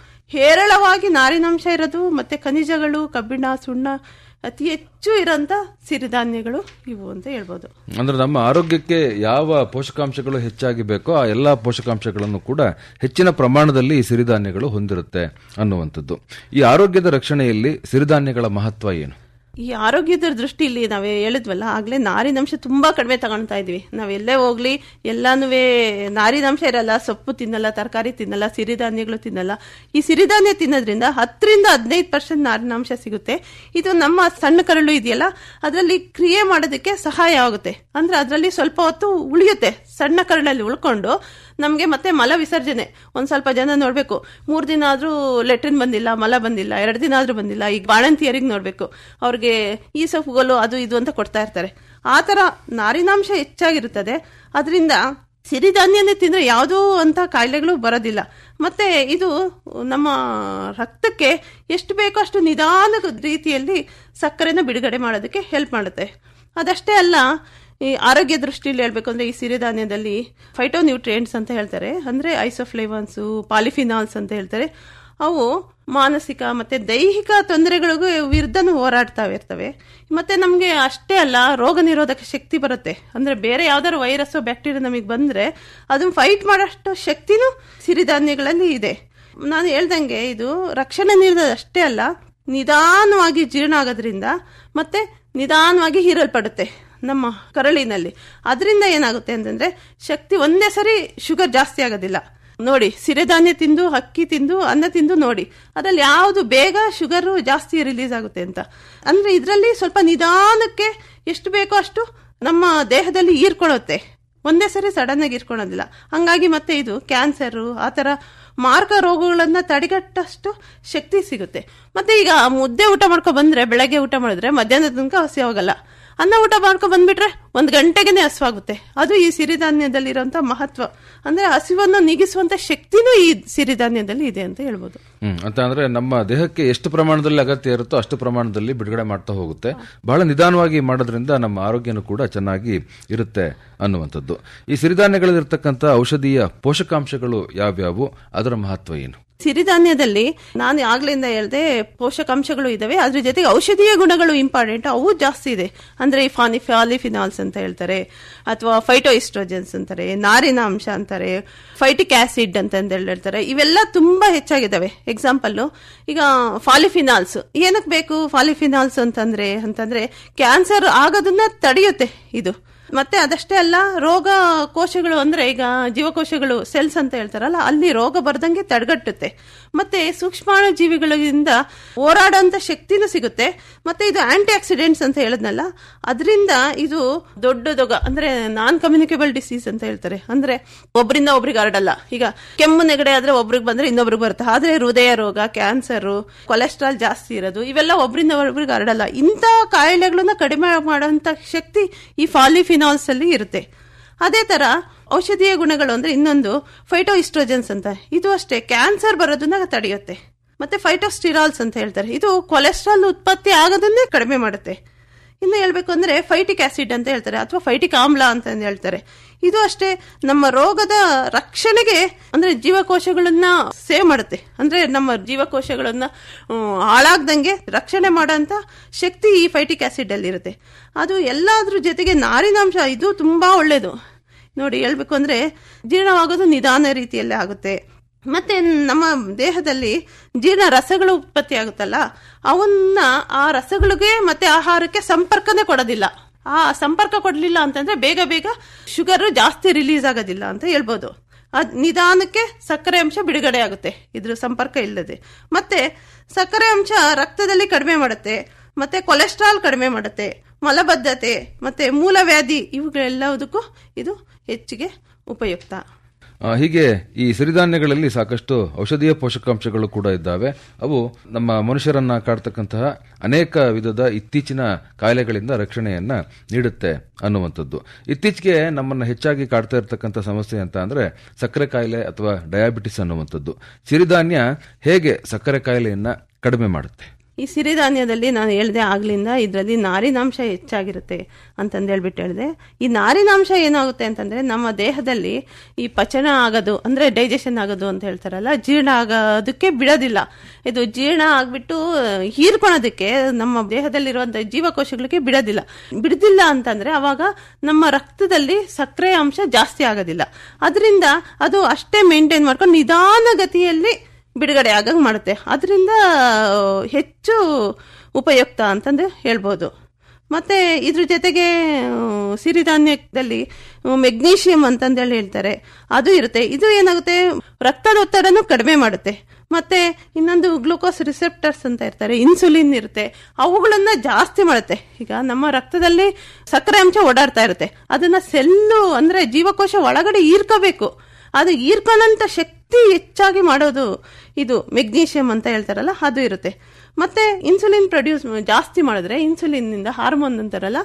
ಹೇರಳವಾಗಿ ನಾರಿನಾಂಶ ಇರೋದು ಮತ್ತೆ ಖನಿಜಗಳು ಕಬ್ಬಿಣ ಸುಣ್ಣ ಅತಿ ಹೆಚ್ಚು ಇರೋಂಥ ಸಿರಿಧಾನ್ಯಗಳು ಇವು ಅಂತ ಹೇಳ್ಬೋದು ಅಂದ್ರೆ ನಮ್ಮ ಆರೋಗ್ಯಕ್ಕೆ ಯಾವ ಪೋಷಕಾಂಶಗಳು ಹೆಚ್ಚಾಗಿ ಬೇಕೋ ಆ ಎಲ್ಲಾ ಪೋಷಕಾಂಶಗಳನ್ನು ಕೂಡ ಹೆಚ್ಚಿನ ಪ್ರಮಾಣದಲ್ಲಿ ಈ ಸಿರಿಧಾನ್ಯಗಳು ಹೊಂದಿರುತ್ತೆ ಅನ್ನುವಂಥದ್ದು ಈ ಆರೋಗ್ಯದ ರಕ್ಷಣೆಯಲ್ಲಿ ಸಿರಿಧಾನ್ಯಗಳ ಮಹತ್ವ ಏನು ಈ ಆರೋಗ್ಯದ ದೃಷ್ಟಿಯಲ್ಲಿ ನಾವೇ ಹೇಳಿದ್ವಲ್ಲ ಆಗ್ಲೇ ನಾರಿನಂಶ ತುಂಬಾ ಕಡಿಮೆ ತಗೊಳ್ತಾ ಇದೀವಿ ನಾವೆಲ್ಲೇ ಹೋಗ್ಲಿ ಎಲ್ಲಾನು ನಾರಿನಂಶ ಇರಲ್ಲ ಸೊಪ್ಪು ತಿನ್ನಲ್ಲ ತರಕಾರಿ ತಿನ್ನಲ್ಲ ಸಿರಿಧಾನ್ಯಗಳು ತಿನ್ನಲ್ಲ ಈ ಸಿರಿಧಾನ್ಯ ತಿನ್ನೋದ್ರಿಂದ ಹತ್ತರಿಂದ ಹದಿನೈದು ಪರ್ಸೆಂಟ್ ನಾರಿನಾಂಶ ಸಿಗುತ್ತೆ ಇದು ನಮ್ಮ ಸಣ್ಣ ಕರಳು ಇದೆಯಲ್ಲ ಅದರಲ್ಲಿ ಕ್ರಿಯೆ ಮಾಡೋದಕ್ಕೆ ಸಹಾಯ ಆಗುತ್ತೆ ಅಂದ್ರೆ ಅದರಲ್ಲಿ ಸ್ವಲ್ಪ ಹೊತ್ತು ಉಳಿಯುತ್ತೆ ಸಣ್ಣ ಕರಳಲ್ಲಿ ಉಳ್ಕೊಂಡು ನಮಗೆ ಮತ್ತೆ ಮಲ ವಿಸರ್ಜನೆ ಒಂದ್ ಸ್ವಲ್ಪ ಜನ ನೋಡ್ಬೇಕು ಮೂರ್ ದಿನ ಆದ್ರೂ ಲೆಟ್ರಿನ್ ಬಂದಿಲ್ಲ ಮಲ ಬಂದಿಲ್ಲ ಎರಡು ದಿನ ಆದ್ರೂ ಬಂದಿಲ್ಲ ಈಗ ಬಾಣಂತಿಯರಿಗೆ ನೋಡ್ಬೇಕು ಅವ್ರಿಗೆ ಈ ಸೊಪ್ಪುಗಳು ಅದು ಇದು ಅಂತ ಕೊಡ್ತಾ ಇರ್ತಾರೆ ಆ ತರ ನಾರಿನಾಂಶ ಹೆಚ್ಚಾಗಿರುತ್ತದೆ ಅದರಿಂದ ಸಿರಿಧಾನ್ಯನೇ ತಿಂದ್ರೆ ಯಾವುದೋ ಅಂತ ಕಾಯಿಲೆಗಳು ಬರೋದಿಲ್ಲ ಮತ್ತೆ ಇದು ನಮ್ಮ ರಕ್ತಕ್ಕೆ ಎಷ್ಟು ಬೇಕೋ ಅಷ್ಟು ನಿಧಾನ ರೀತಿಯಲ್ಲಿ ಸಕ್ಕರೆನ ಬಿಡುಗಡೆ ಮಾಡೋದಕ್ಕೆ ಹೆಲ್ಪ್ ಮಾಡುತ್ತೆ ಅದಷ್ಟೇ ಅಲ್ಲ ಈ ಆರೋಗ್ಯ ದೃಷ್ಟಿಯಲ್ಲಿ ಹೇಳ್ಬೇಕು ಅಂದ್ರೆ ಈ ಸಿರಿಧಾನ್ಯದಲ್ಲಿ ಫೈಟೋ ನ್ಯೂಟ್ರಿಯೆಂಟ್ಸ್ ಅಂತ ಹೇಳ್ತಾರೆ ಅಂದ್ರೆ ಐಸೋಫ್ಲೇವನ್ಸು ಪಾಲಿಫಿನಾಲ್ಸ್ ಅಂತ ಹೇಳ್ತಾರೆ ಅವು ಮಾನಸಿಕ ಮತ್ತೆ ದೈಹಿಕ ತೊಂದರೆಗಳಿಗೂ ವಿರುದ್ಧನೂ ಹೋರಾಡ್ತಾ ಇರ್ತವೆ ಮತ್ತೆ ನಮಗೆ ಅಷ್ಟೇ ಅಲ್ಲ ರೋಗ ನಿರೋಧಕ ಶಕ್ತಿ ಬರುತ್ತೆ ಅಂದ್ರೆ ಬೇರೆ ಯಾವ್ದಾದ್ರು ವೈರಸ್ ಬ್ಯಾಕ್ಟೀರಿಯಾ ನಮಗೆ ಬಂದ್ರೆ ಅದನ್ನ ಫೈಟ್ ಮಾಡೋಷ್ಟು ಶಕ್ತಿನೂ ಸಿರಿಧಾನ್ಯಗಳಲ್ಲಿ ಇದೆ ನಾನು ಹೇಳ್ದಂಗೆ ಇದು ರಕ್ಷಣೆ ನೀಡೋದು ಅಷ್ಟೇ ಅಲ್ಲ ನಿಧಾನವಾಗಿ ಜೀರ್ಣ ಆಗೋದ್ರಿಂದ ಮತ್ತೆ ನಿಧಾನವಾಗಿ ಹೀರಲ್ಪಡುತ್ತೆ ನಮ್ಮ ಕರಳಿನಲ್ಲಿ ಅದರಿಂದ ಏನಾಗುತ್ತೆ ಅಂತಂದ್ರೆ ಶಕ್ತಿ ಒಂದೇ ಸರಿ ಶುಗರ್ ಜಾಸ್ತಿ ಆಗೋದಿಲ್ಲ ನೋಡಿ ಸಿರಿಧಾನ್ಯ ತಿಂದು ಅಕ್ಕಿ ತಿಂದು ಅನ್ನ ತಿಂದು ನೋಡಿ ಅದ್ರಲ್ಲಿ ಯಾವುದು ಬೇಗ ಶುಗರ್ ಜಾಸ್ತಿ ರಿಲೀಸ್ ಆಗುತ್ತೆ ಅಂತ ಅಂದ್ರೆ ಇದರಲ್ಲಿ ಸ್ವಲ್ಪ ನಿಧಾನಕ್ಕೆ ಎಷ್ಟು ಬೇಕೋ ಅಷ್ಟು ನಮ್ಮ ದೇಹದಲ್ಲಿ ಹೀರ್ಕೊಳ್ಳುತ್ತೆ ಒಂದೇ ಸರಿ ಸಡನ್ ಆಗಿ ಇರ್ಕೊಳೋದಿಲ್ಲ ಹಂಗಾಗಿ ಮತ್ತೆ ಇದು ಕ್ಯಾನ್ಸರ್ ಆ ತರ ಮಾರ್ಗ ರೋಗಗಳನ್ನ ತಡೆಗಟ್ಟಷ್ಟು ಶಕ್ತಿ ಸಿಗುತ್ತೆ ಮತ್ತೆ ಈಗ ಮುದ್ದೆ ಊಟ ಮಾಡ್ಕೊ ಬಂದ್ರೆ ಬೆಳಗ್ಗೆ ಊಟ ಮಾಡಿದ್ರೆ ಮಧ್ಯಾಹ್ನದ ತನಕ ಹಸಿ ಹೋಗಲ್ಲ ಅನ್ನ ಊಟ ಮಾಡ್ಕೊ ಬಂದ್ಬಿಟ್ರೆ ಒಂದ್ ಗಂಟೆಗೆನೆ ಹಸುವಾಗುತ್ತೆ ಅದು ಈ ಸಿರಿಧಾನ್ಯದಲ್ಲಿರುವಂತ ಮಹತ್ವ ಅಂದ್ರೆ ಹಸಿವನ್ನು ನೀಗಿಸುವಂತ ಶಕ್ತಿನೂ ಈ ಸಿರಿಧಾನ್ಯದಲ್ಲಿ ಇದೆ ಅಂತ ಹೇಳ್ಬೋದು ಹ್ಮ್ ಅಂತ ಅಂದ್ರೆ ನಮ್ಮ ದೇಹಕ್ಕೆ ಎಷ್ಟು ಪ್ರಮಾಣದಲ್ಲಿ ಅಗತ್ಯ ಇರುತ್ತೋ ಅಷ್ಟು ಪ್ರಮಾಣದಲ್ಲಿ ಬಿಡುಗಡೆ ಮಾಡ್ತಾ ಹೋಗುತ್ತೆ ಬಹಳ ನಿಧಾನವಾಗಿ ಮಾಡೋದ್ರಿಂದ ನಮ್ಮ ಆರೋಗ್ಯನೂ ಕೂಡ ಚೆನ್ನಾಗಿ ಇರುತ್ತೆ ಅನ್ನುವಂಥದ್ದು ಈ ಸಿರಿಧಾನ್ಯಗಳಲ್ಲಿರ್ತಕ್ಕಂಥ ಔಷಧೀಯ ಪೋಷಕಾಂಶಗಳು ಯಾವ್ಯಾವು ಅದರ ಮಹತ್ವ ಏನು ಸಿರಿಧಾನ್ಯದಲ್ಲಿ ನಾನು ಆಗ್ಲಿಂದ ಹೇಳ್ದೆ ಪೋಷಕಾಂಶಗಳು ಇದಾವೆ ಅದ್ರ ಜೊತೆಗೆ ಔಷಧೀಯ ಗುಣಗಳು ಇಂಪಾರ್ಟೆಂಟ್ ಅವು ಜಾಸ್ತಿ ಇದೆ ಅಂದ್ರೆ ಈ ಫಾನಿ ಫಾಲಿಫಿನಾಲ್ಸ್ ಅಂತ ಹೇಳ್ತಾರೆ ಅಥವಾ ಫೈಟೋ ಇಸ್ಟ್ರೋಜನ್ಸ್ ಅಂತಾರೆ ನಾರಿನಾಂಶ ಅಂತಾರೆ ಫೈಟಿಕ್ ಆಸಿಡ್ ಅಂತ ಹೇಳ್ತಾರೆ ಇವೆಲ್ಲ ತುಂಬಾ ಹೆಚ್ಚಾಗಿದ್ದಾವೆ ಎಕ್ಸಾಂಪಲ್ ಈಗ ಫಾಲಿಫಿನಾಲ್ಸ್ ಏನಕ್ಕೆ ಬೇಕು ಫಾಲಿಫಿನಾಲ್ಸ್ ಅಂತಂದ್ರೆ ಅಂತಂದ್ರೆ ಕ್ಯಾನ್ಸರ್ ಆಗೋದನ್ನ ತಡೆಯುತ್ತೆ ಇದು ಮತ್ತೆ ಅದಷ್ಟೇ ಅಲ್ಲ ರೋಗ ಕೋಶಗಳು ಅಂದ್ರೆ ಈಗ ಜೀವಕೋಶಗಳು ಸೆಲ್ಸ್ ಅಂತ ಹೇಳ್ತಾರಲ್ಲ ಅಲ್ಲಿ ರೋಗ ಬರ್ದಂಗೆ ತಡೆಗಟ್ಟುತ್ತೆ ಮತ್ತೆ ಸೂಕ್ಷ್ಮಾಣು ಜೀವಿಗಳಿಂದ ಹೋರಾಡೋಂತ ಶಕ್ತಿನೂ ಸಿಗುತ್ತೆ ಮತ್ತೆ ಇದು ಆಂಟಿ ಆಕ್ಸಿಡೆಂಟ್ಸ್ ಅಂತ ಹೇಳದ್ನಲ್ಲ ಅದರಿಂದ ಇದು ದೊಡ್ಡದೊಗ ಅಂದ್ರೆ ನಾನ್ ಕಮ್ಯುನಿಕೇಬಲ್ ಡಿಸೀಸ್ ಅಂತ ಹೇಳ್ತಾರೆ ಅಂದ್ರೆ ಒಬ್ಬರಿಂದ ಒಬ್ರಿಗೆ ಹರಡಲ್ಲ ಈಗ ಕೆಮ್ಮು ನೆಗಡೆ ಆದ್ರೆ ಒಬ್ರಿಗೆ ಬಂದ್ರೆ ಇನ್ನೊಬ್ರಿಗೆ ಬರುತ್ತೆ ಆದ್ರೆ ಹೃದಯ ರೋಗ ಕ್ಯಾನ್ಸರ್ ಕೊಲೆಸ್ಟ್ರಾಲ್ ಜಾಸ್ತಿ ಇರೋದು ಇವೆಲ್ಲ ಒಬ್ಬರಿಂದ ಒಬ್ರಿಗೆ ಹರಡಲ್ಲ ಇಂಥ ಕಾಯಿಲೆಗಳನ್ನ ಕಡಿಮೆ ಮಾಡುವಂತ ಶಕ್ತಿ ಈ ಫಾಲಿಫಿನಾಲ್ಸ್ ಅಲ್ಲಿ ಇರುತ್ತೆ ಅದೇ ತರ ಔಷಧೀಯ ಗುಣಗಳು ಅಂದ್ರೆ ಇನ್ನೊಂದು ಫೈಟೋ ಇಸ್ಟ್ರೋಜನ್ಸ್ ಅಂತ ಇದು ಅಷ್ಟೇ ಕ್ಯಾನ್ಸರ್ ಬರೋದನ್ನ ತಡೆಯುತ್ತೆ ಮತ್ತೆ ಫೈಟೋಸ್ಟಿರಾಲ್ಸ್ ಅಂತ ಹೇಳ್ತಾರೆ ಇದು ಕೊಲೆಸ್ಟ್ರಾಲ್ ಉತ್ಪತ್ತಿ ಆಗೋದನ್ನೇ ಕಡಿಮೆ ಮಾಡುತ್ತೆ ಇನ್ನು ಹೇಳ್ಬೇಕು ಅಂದ್ರೆ ಫೈಟಿಕ್ ಆಸಿಡ್ ಅಂತ ಹೇಳ್ತಾರೆ ಅಥವಾ ಫೈಟಿಕ್ ಆಮ್ಲ ಅಂತ ಹೇಳ್ತಾರೆ ಇದು ಅಷ್ಟೇ ನಮ್ಮ ರೋಗದ ರಕ್ಷಣೆಗೆ ಅಂದ್ರೆ ಜೀವಕೋಶಗಳನ್ನ ಸೇವ್ ಮಾಡುತ್ತೆ ಅಂದ್ರೆ ನಮ್ಮ ಜೀವಕೋಶಗಳನ್ನ ಹಾಳಾಗ್ದಂಗೆ ರಕ್ಷಣೆ ಮಾಡೋಂತ ಶಕ್ತಿ ಈ ಫೈಟಿಕ್ ಆಸಿಡ್ ಅಲ್ಲಿ ಇರುತ್ತೆ ಅದು ಎಲ್ಲಾದ್ರ ಜೊತೆಗೆ ನಾರಿನಾಂಶ ಇದು ತುಂಬಾ ಒಳ್ಳೇದು ನೋಡಿ ಹೇಳ್ಬೇಕು ಅಂದ್ರೆ ಜೀರ್ಣವಾಗೋದು ನಿಧಾನ ರೀತಿಯಲ್ಲೇ ಆಗುತ್ತೆ ಮತ್ತೆ ನಮ್ಮ ದೇಹದಲ್ಲಿ ಜೀರ್ಣ ರಸಗಳು ಉತ್ಪತ್ತಿ ಆಗುತ್ತಲ್ಲ ಅವನ್ನ ಆ ರಸಗಳಿಗೆ ಮತ್ತೆ ಆಹಾರಕ್ಕೆ ಸಂಪರ್ಕನೇ ಕೊಡೋದಿಲ್ಲ ಆ ಸಂಪರ್ಕ ಕೊಡ್ಲಿಲ್ಲ ಅಂತಂದ್ರೆ ಬೇಗ ಬೇಗ ಶುಗರ್ ಜಾಸ್ತಿ ರಿಲೀಸ್ ಆಗೋದಿಲ್ಲ ಅಂತ ಹೇಳ್ಬೋದು ಅದ್ ನಿಧಾನಕ್ಕೆ ಸಕ್ಕರೆ ಅಂಶ ಬಿಡುಗಡೆ ಆಗುತ್ತೆ ಇದ್ರ ಸಂಪರ್ಕ ಇಲ್ಲದೆ ಮತ್ತೆ ಸಕ್ಕರೆ ಅಂಶ ರಕ್ತದಲ್ಲಿ ಕಡಿಮೆ ಮಾಡುತ್ತೆ ಮತ್ತೆ ಕೊಲೆಸ್ಟ್ರಾಲ್ ಕಡಿಮೆ ಮಾಡುತ್ತೆ ಮಲಬದ್ಧತೆ ಮತ್ತೆ ಮೂಲವ್ಯಾಧಿ ಇವುಗಳೆಲ್ಲದಕ್ಕೂ ಇದು ಹೆಚ್ಚಿಗೆ ಉಪಯುಕ್ತ ಆ, ಹೀಗೆ ಈ ಸಿರಿಧಾನ್ಯಗಳಲ್ಲಿ ಸಾಕಷ್ಟು ಔಷಧೀಯ ಪೋಷಕಾಂಶಗಳು ಕೂಡ ಇದ್ದಾವೆ ಅವು ನಮ್ಮ ಮನುಷ್ಯರನ್ನ ಕಾಡ್ತಕ್ಕಂತಹ ಅನೇಕ ವಿಧದ ಇತ್ತೀಚಿನ ಕಾಯಿಲೆಗಳಿಂದ ರಕ್ಷಣೆಯನ್ನ ನೀಡುತ್ತೆ ಅನ್ನುವಂಥದ್ದು ಇತ್ತೀಚೆಗೆ ನಮ್ಮನ್ನ ಹೆಚ್ಚಾಗಿ ಕಾಡ್ತಾ ಇರತಕ್ಕಂಥ ಸಮಸ್ಯೆ ಅಂತ ಅಂದ್ರೆ ಸಕ್ಕರೆ ಕಾಯಿಲೆ ಅಥವಾ ಡಯಾಬಿಟಿಸ್ ಅನ್ನುವಂಥದ್ದು ಸಿರಿಧಾನ್ಯ ಹೇಗೆ ಸಕ್ಕರೆ ಕಾಯಿಲೆಯನ್ನ ಕಡಿಮೆ ಮಾಡುತ್ತೆ ಈ ಸಿರಿಧಾನ್ಯದಲ್ಲಿ ನಾನು ಹೇಳಿದೆ ಆಗ್ಲಿಂದ ಇದರಲ್ಲಿ ನಾರಿನಾಂಶ ಹೆಚ್ಚಾಗಿರುತ್ತೆ ಅಂತಂದು ಹೇಳ್ಬಿಟ್ಟು ಹೇಳಿದೆ ಈ ನಾರಿನಾಂಶ ಏನಾಗುತ್ತೆ ಅಂತಂದ್ರೆ ನಮ್ಮ ದೇಹದಲ್ಲಿ ಈ ಪಚನ ಆಗೋದು ಅಂದ್ರೆ ಡೈಜೆಷನ್ ಆಗೋದು ಅಂತ ಹೇಳ್ತಾರಲ್ಲ ಜೀರ್ಣ ಆಗೋದಕ್ಕೆ ಬಿಡೋದಿಲ್ಲ ಇದು ಜೀರ್ಣ ಆಗ್ಬಿಟ್ಟು ಹೀರ್ಕೊಳೋದಕ್ಕೆ ನಮ್ಮ ದೇಹದಲ್ಲಿರುವಂತ ಜೀವಕೋಶಗಳಿಗೆ ಬಿಡೋದಿಲ್ಲ ಬಿಡದಿಲ್ಲ ಅಂತಂದ್ರೆ ಅವಾಗ ನಮ್ಮ ರಕ್ತದಲ್ಲಿ ಸಕ್ಕರೆ ಅಂಶ ಜಾಸ್ತಿ ಆಗೋದಿಲ್ಲ ಅದರಿಂದ ಅದು ಅಷ್ಟೇ ಮೇಂಟೈನ್ ಮಾಡ್ಕೊಂಡು ನಿಧಾನಗತಿಯಲ್ಲಿ ಬಿಡುಗಡೆ ಆಗಂಗ್ ಮಾಡುತ್ತೆ ಅದರಿಂದ ಹೆಚ್ಚು ಉಪಯುಕ್ತ ಅಂತಂದು ಹೇಳ್ಬೋದು ಮತ್ತೆ ಇದ್ರ ಜೊತೆಗೆ ಆ, ಸಿರಿಧಾನ್ಯದಲ್ಲಿ ಮೆಗ್ನೀಷಿಯಂ ಅಂತಂದೇಳಿ ಹೇಳ್ತಾರೆ ಅದು ಇರುತ್ತೆ ಇದು ಏನಾಗುತ್ತೆ ರಕ್ತದೊತ್ತಡನು ಕಡಿಮೆ ಮಾಡುತ್ತೆ ಮತ್ತೆ ಇನ್ನೊಂದು ಗ್ಲೂಕೋಸ್ ರಿಸೆಪ್ಟರ್ಸ್ ಅಂತ ಇರ್ತಾರೆ ಇನ್ಸುಲಿನ್ ಇರುತ್ತೆ ಅವುಗಳನ್ನ ಜಾಸ್ತಿ ಮಾಡುತ್ತೆ ಈಗ ನಮ್ಮ ರಕ್ತದಲ್ಲಿ ಸಕ್ಕರೆ ಅಂಶ ಓಡಾಡ್ತಾ ಇರುತ್ತೆ ಅದನ್ನ ಸೆಲ್ಲು ಅಂದ್ರೆ ಜೀವಕೋಶ ಒಳಗಡೆ ಈರ್ಕೋಬೇಕು ಅದು ಈರ್ಕೊಳ್ಳೋಂಥ ಶಕ್ತಿ ಹೆಚ್ಚಾಗಿ ಮಾಡೋದು ಇದು ಮೆಗ್ನೀಷಿಯಂ ಅಂತ ಹೇಳ್ತಾರಲ್ಲ ಅದು ಇರುತ್ತೆ ಮತ್ತೆ ಇನ್ಸುಲಿನ್ ಪ್ರೊಡ್ಯೂಸ್ ಜಾಸ್ತಿ ಮಾಡಿದ್ರೆ ಇನ್ಸುಲಿನ್ ನಿಂದ ಹಾರ್ಮೋನ್ ಅಂತಾರಲ್ಲ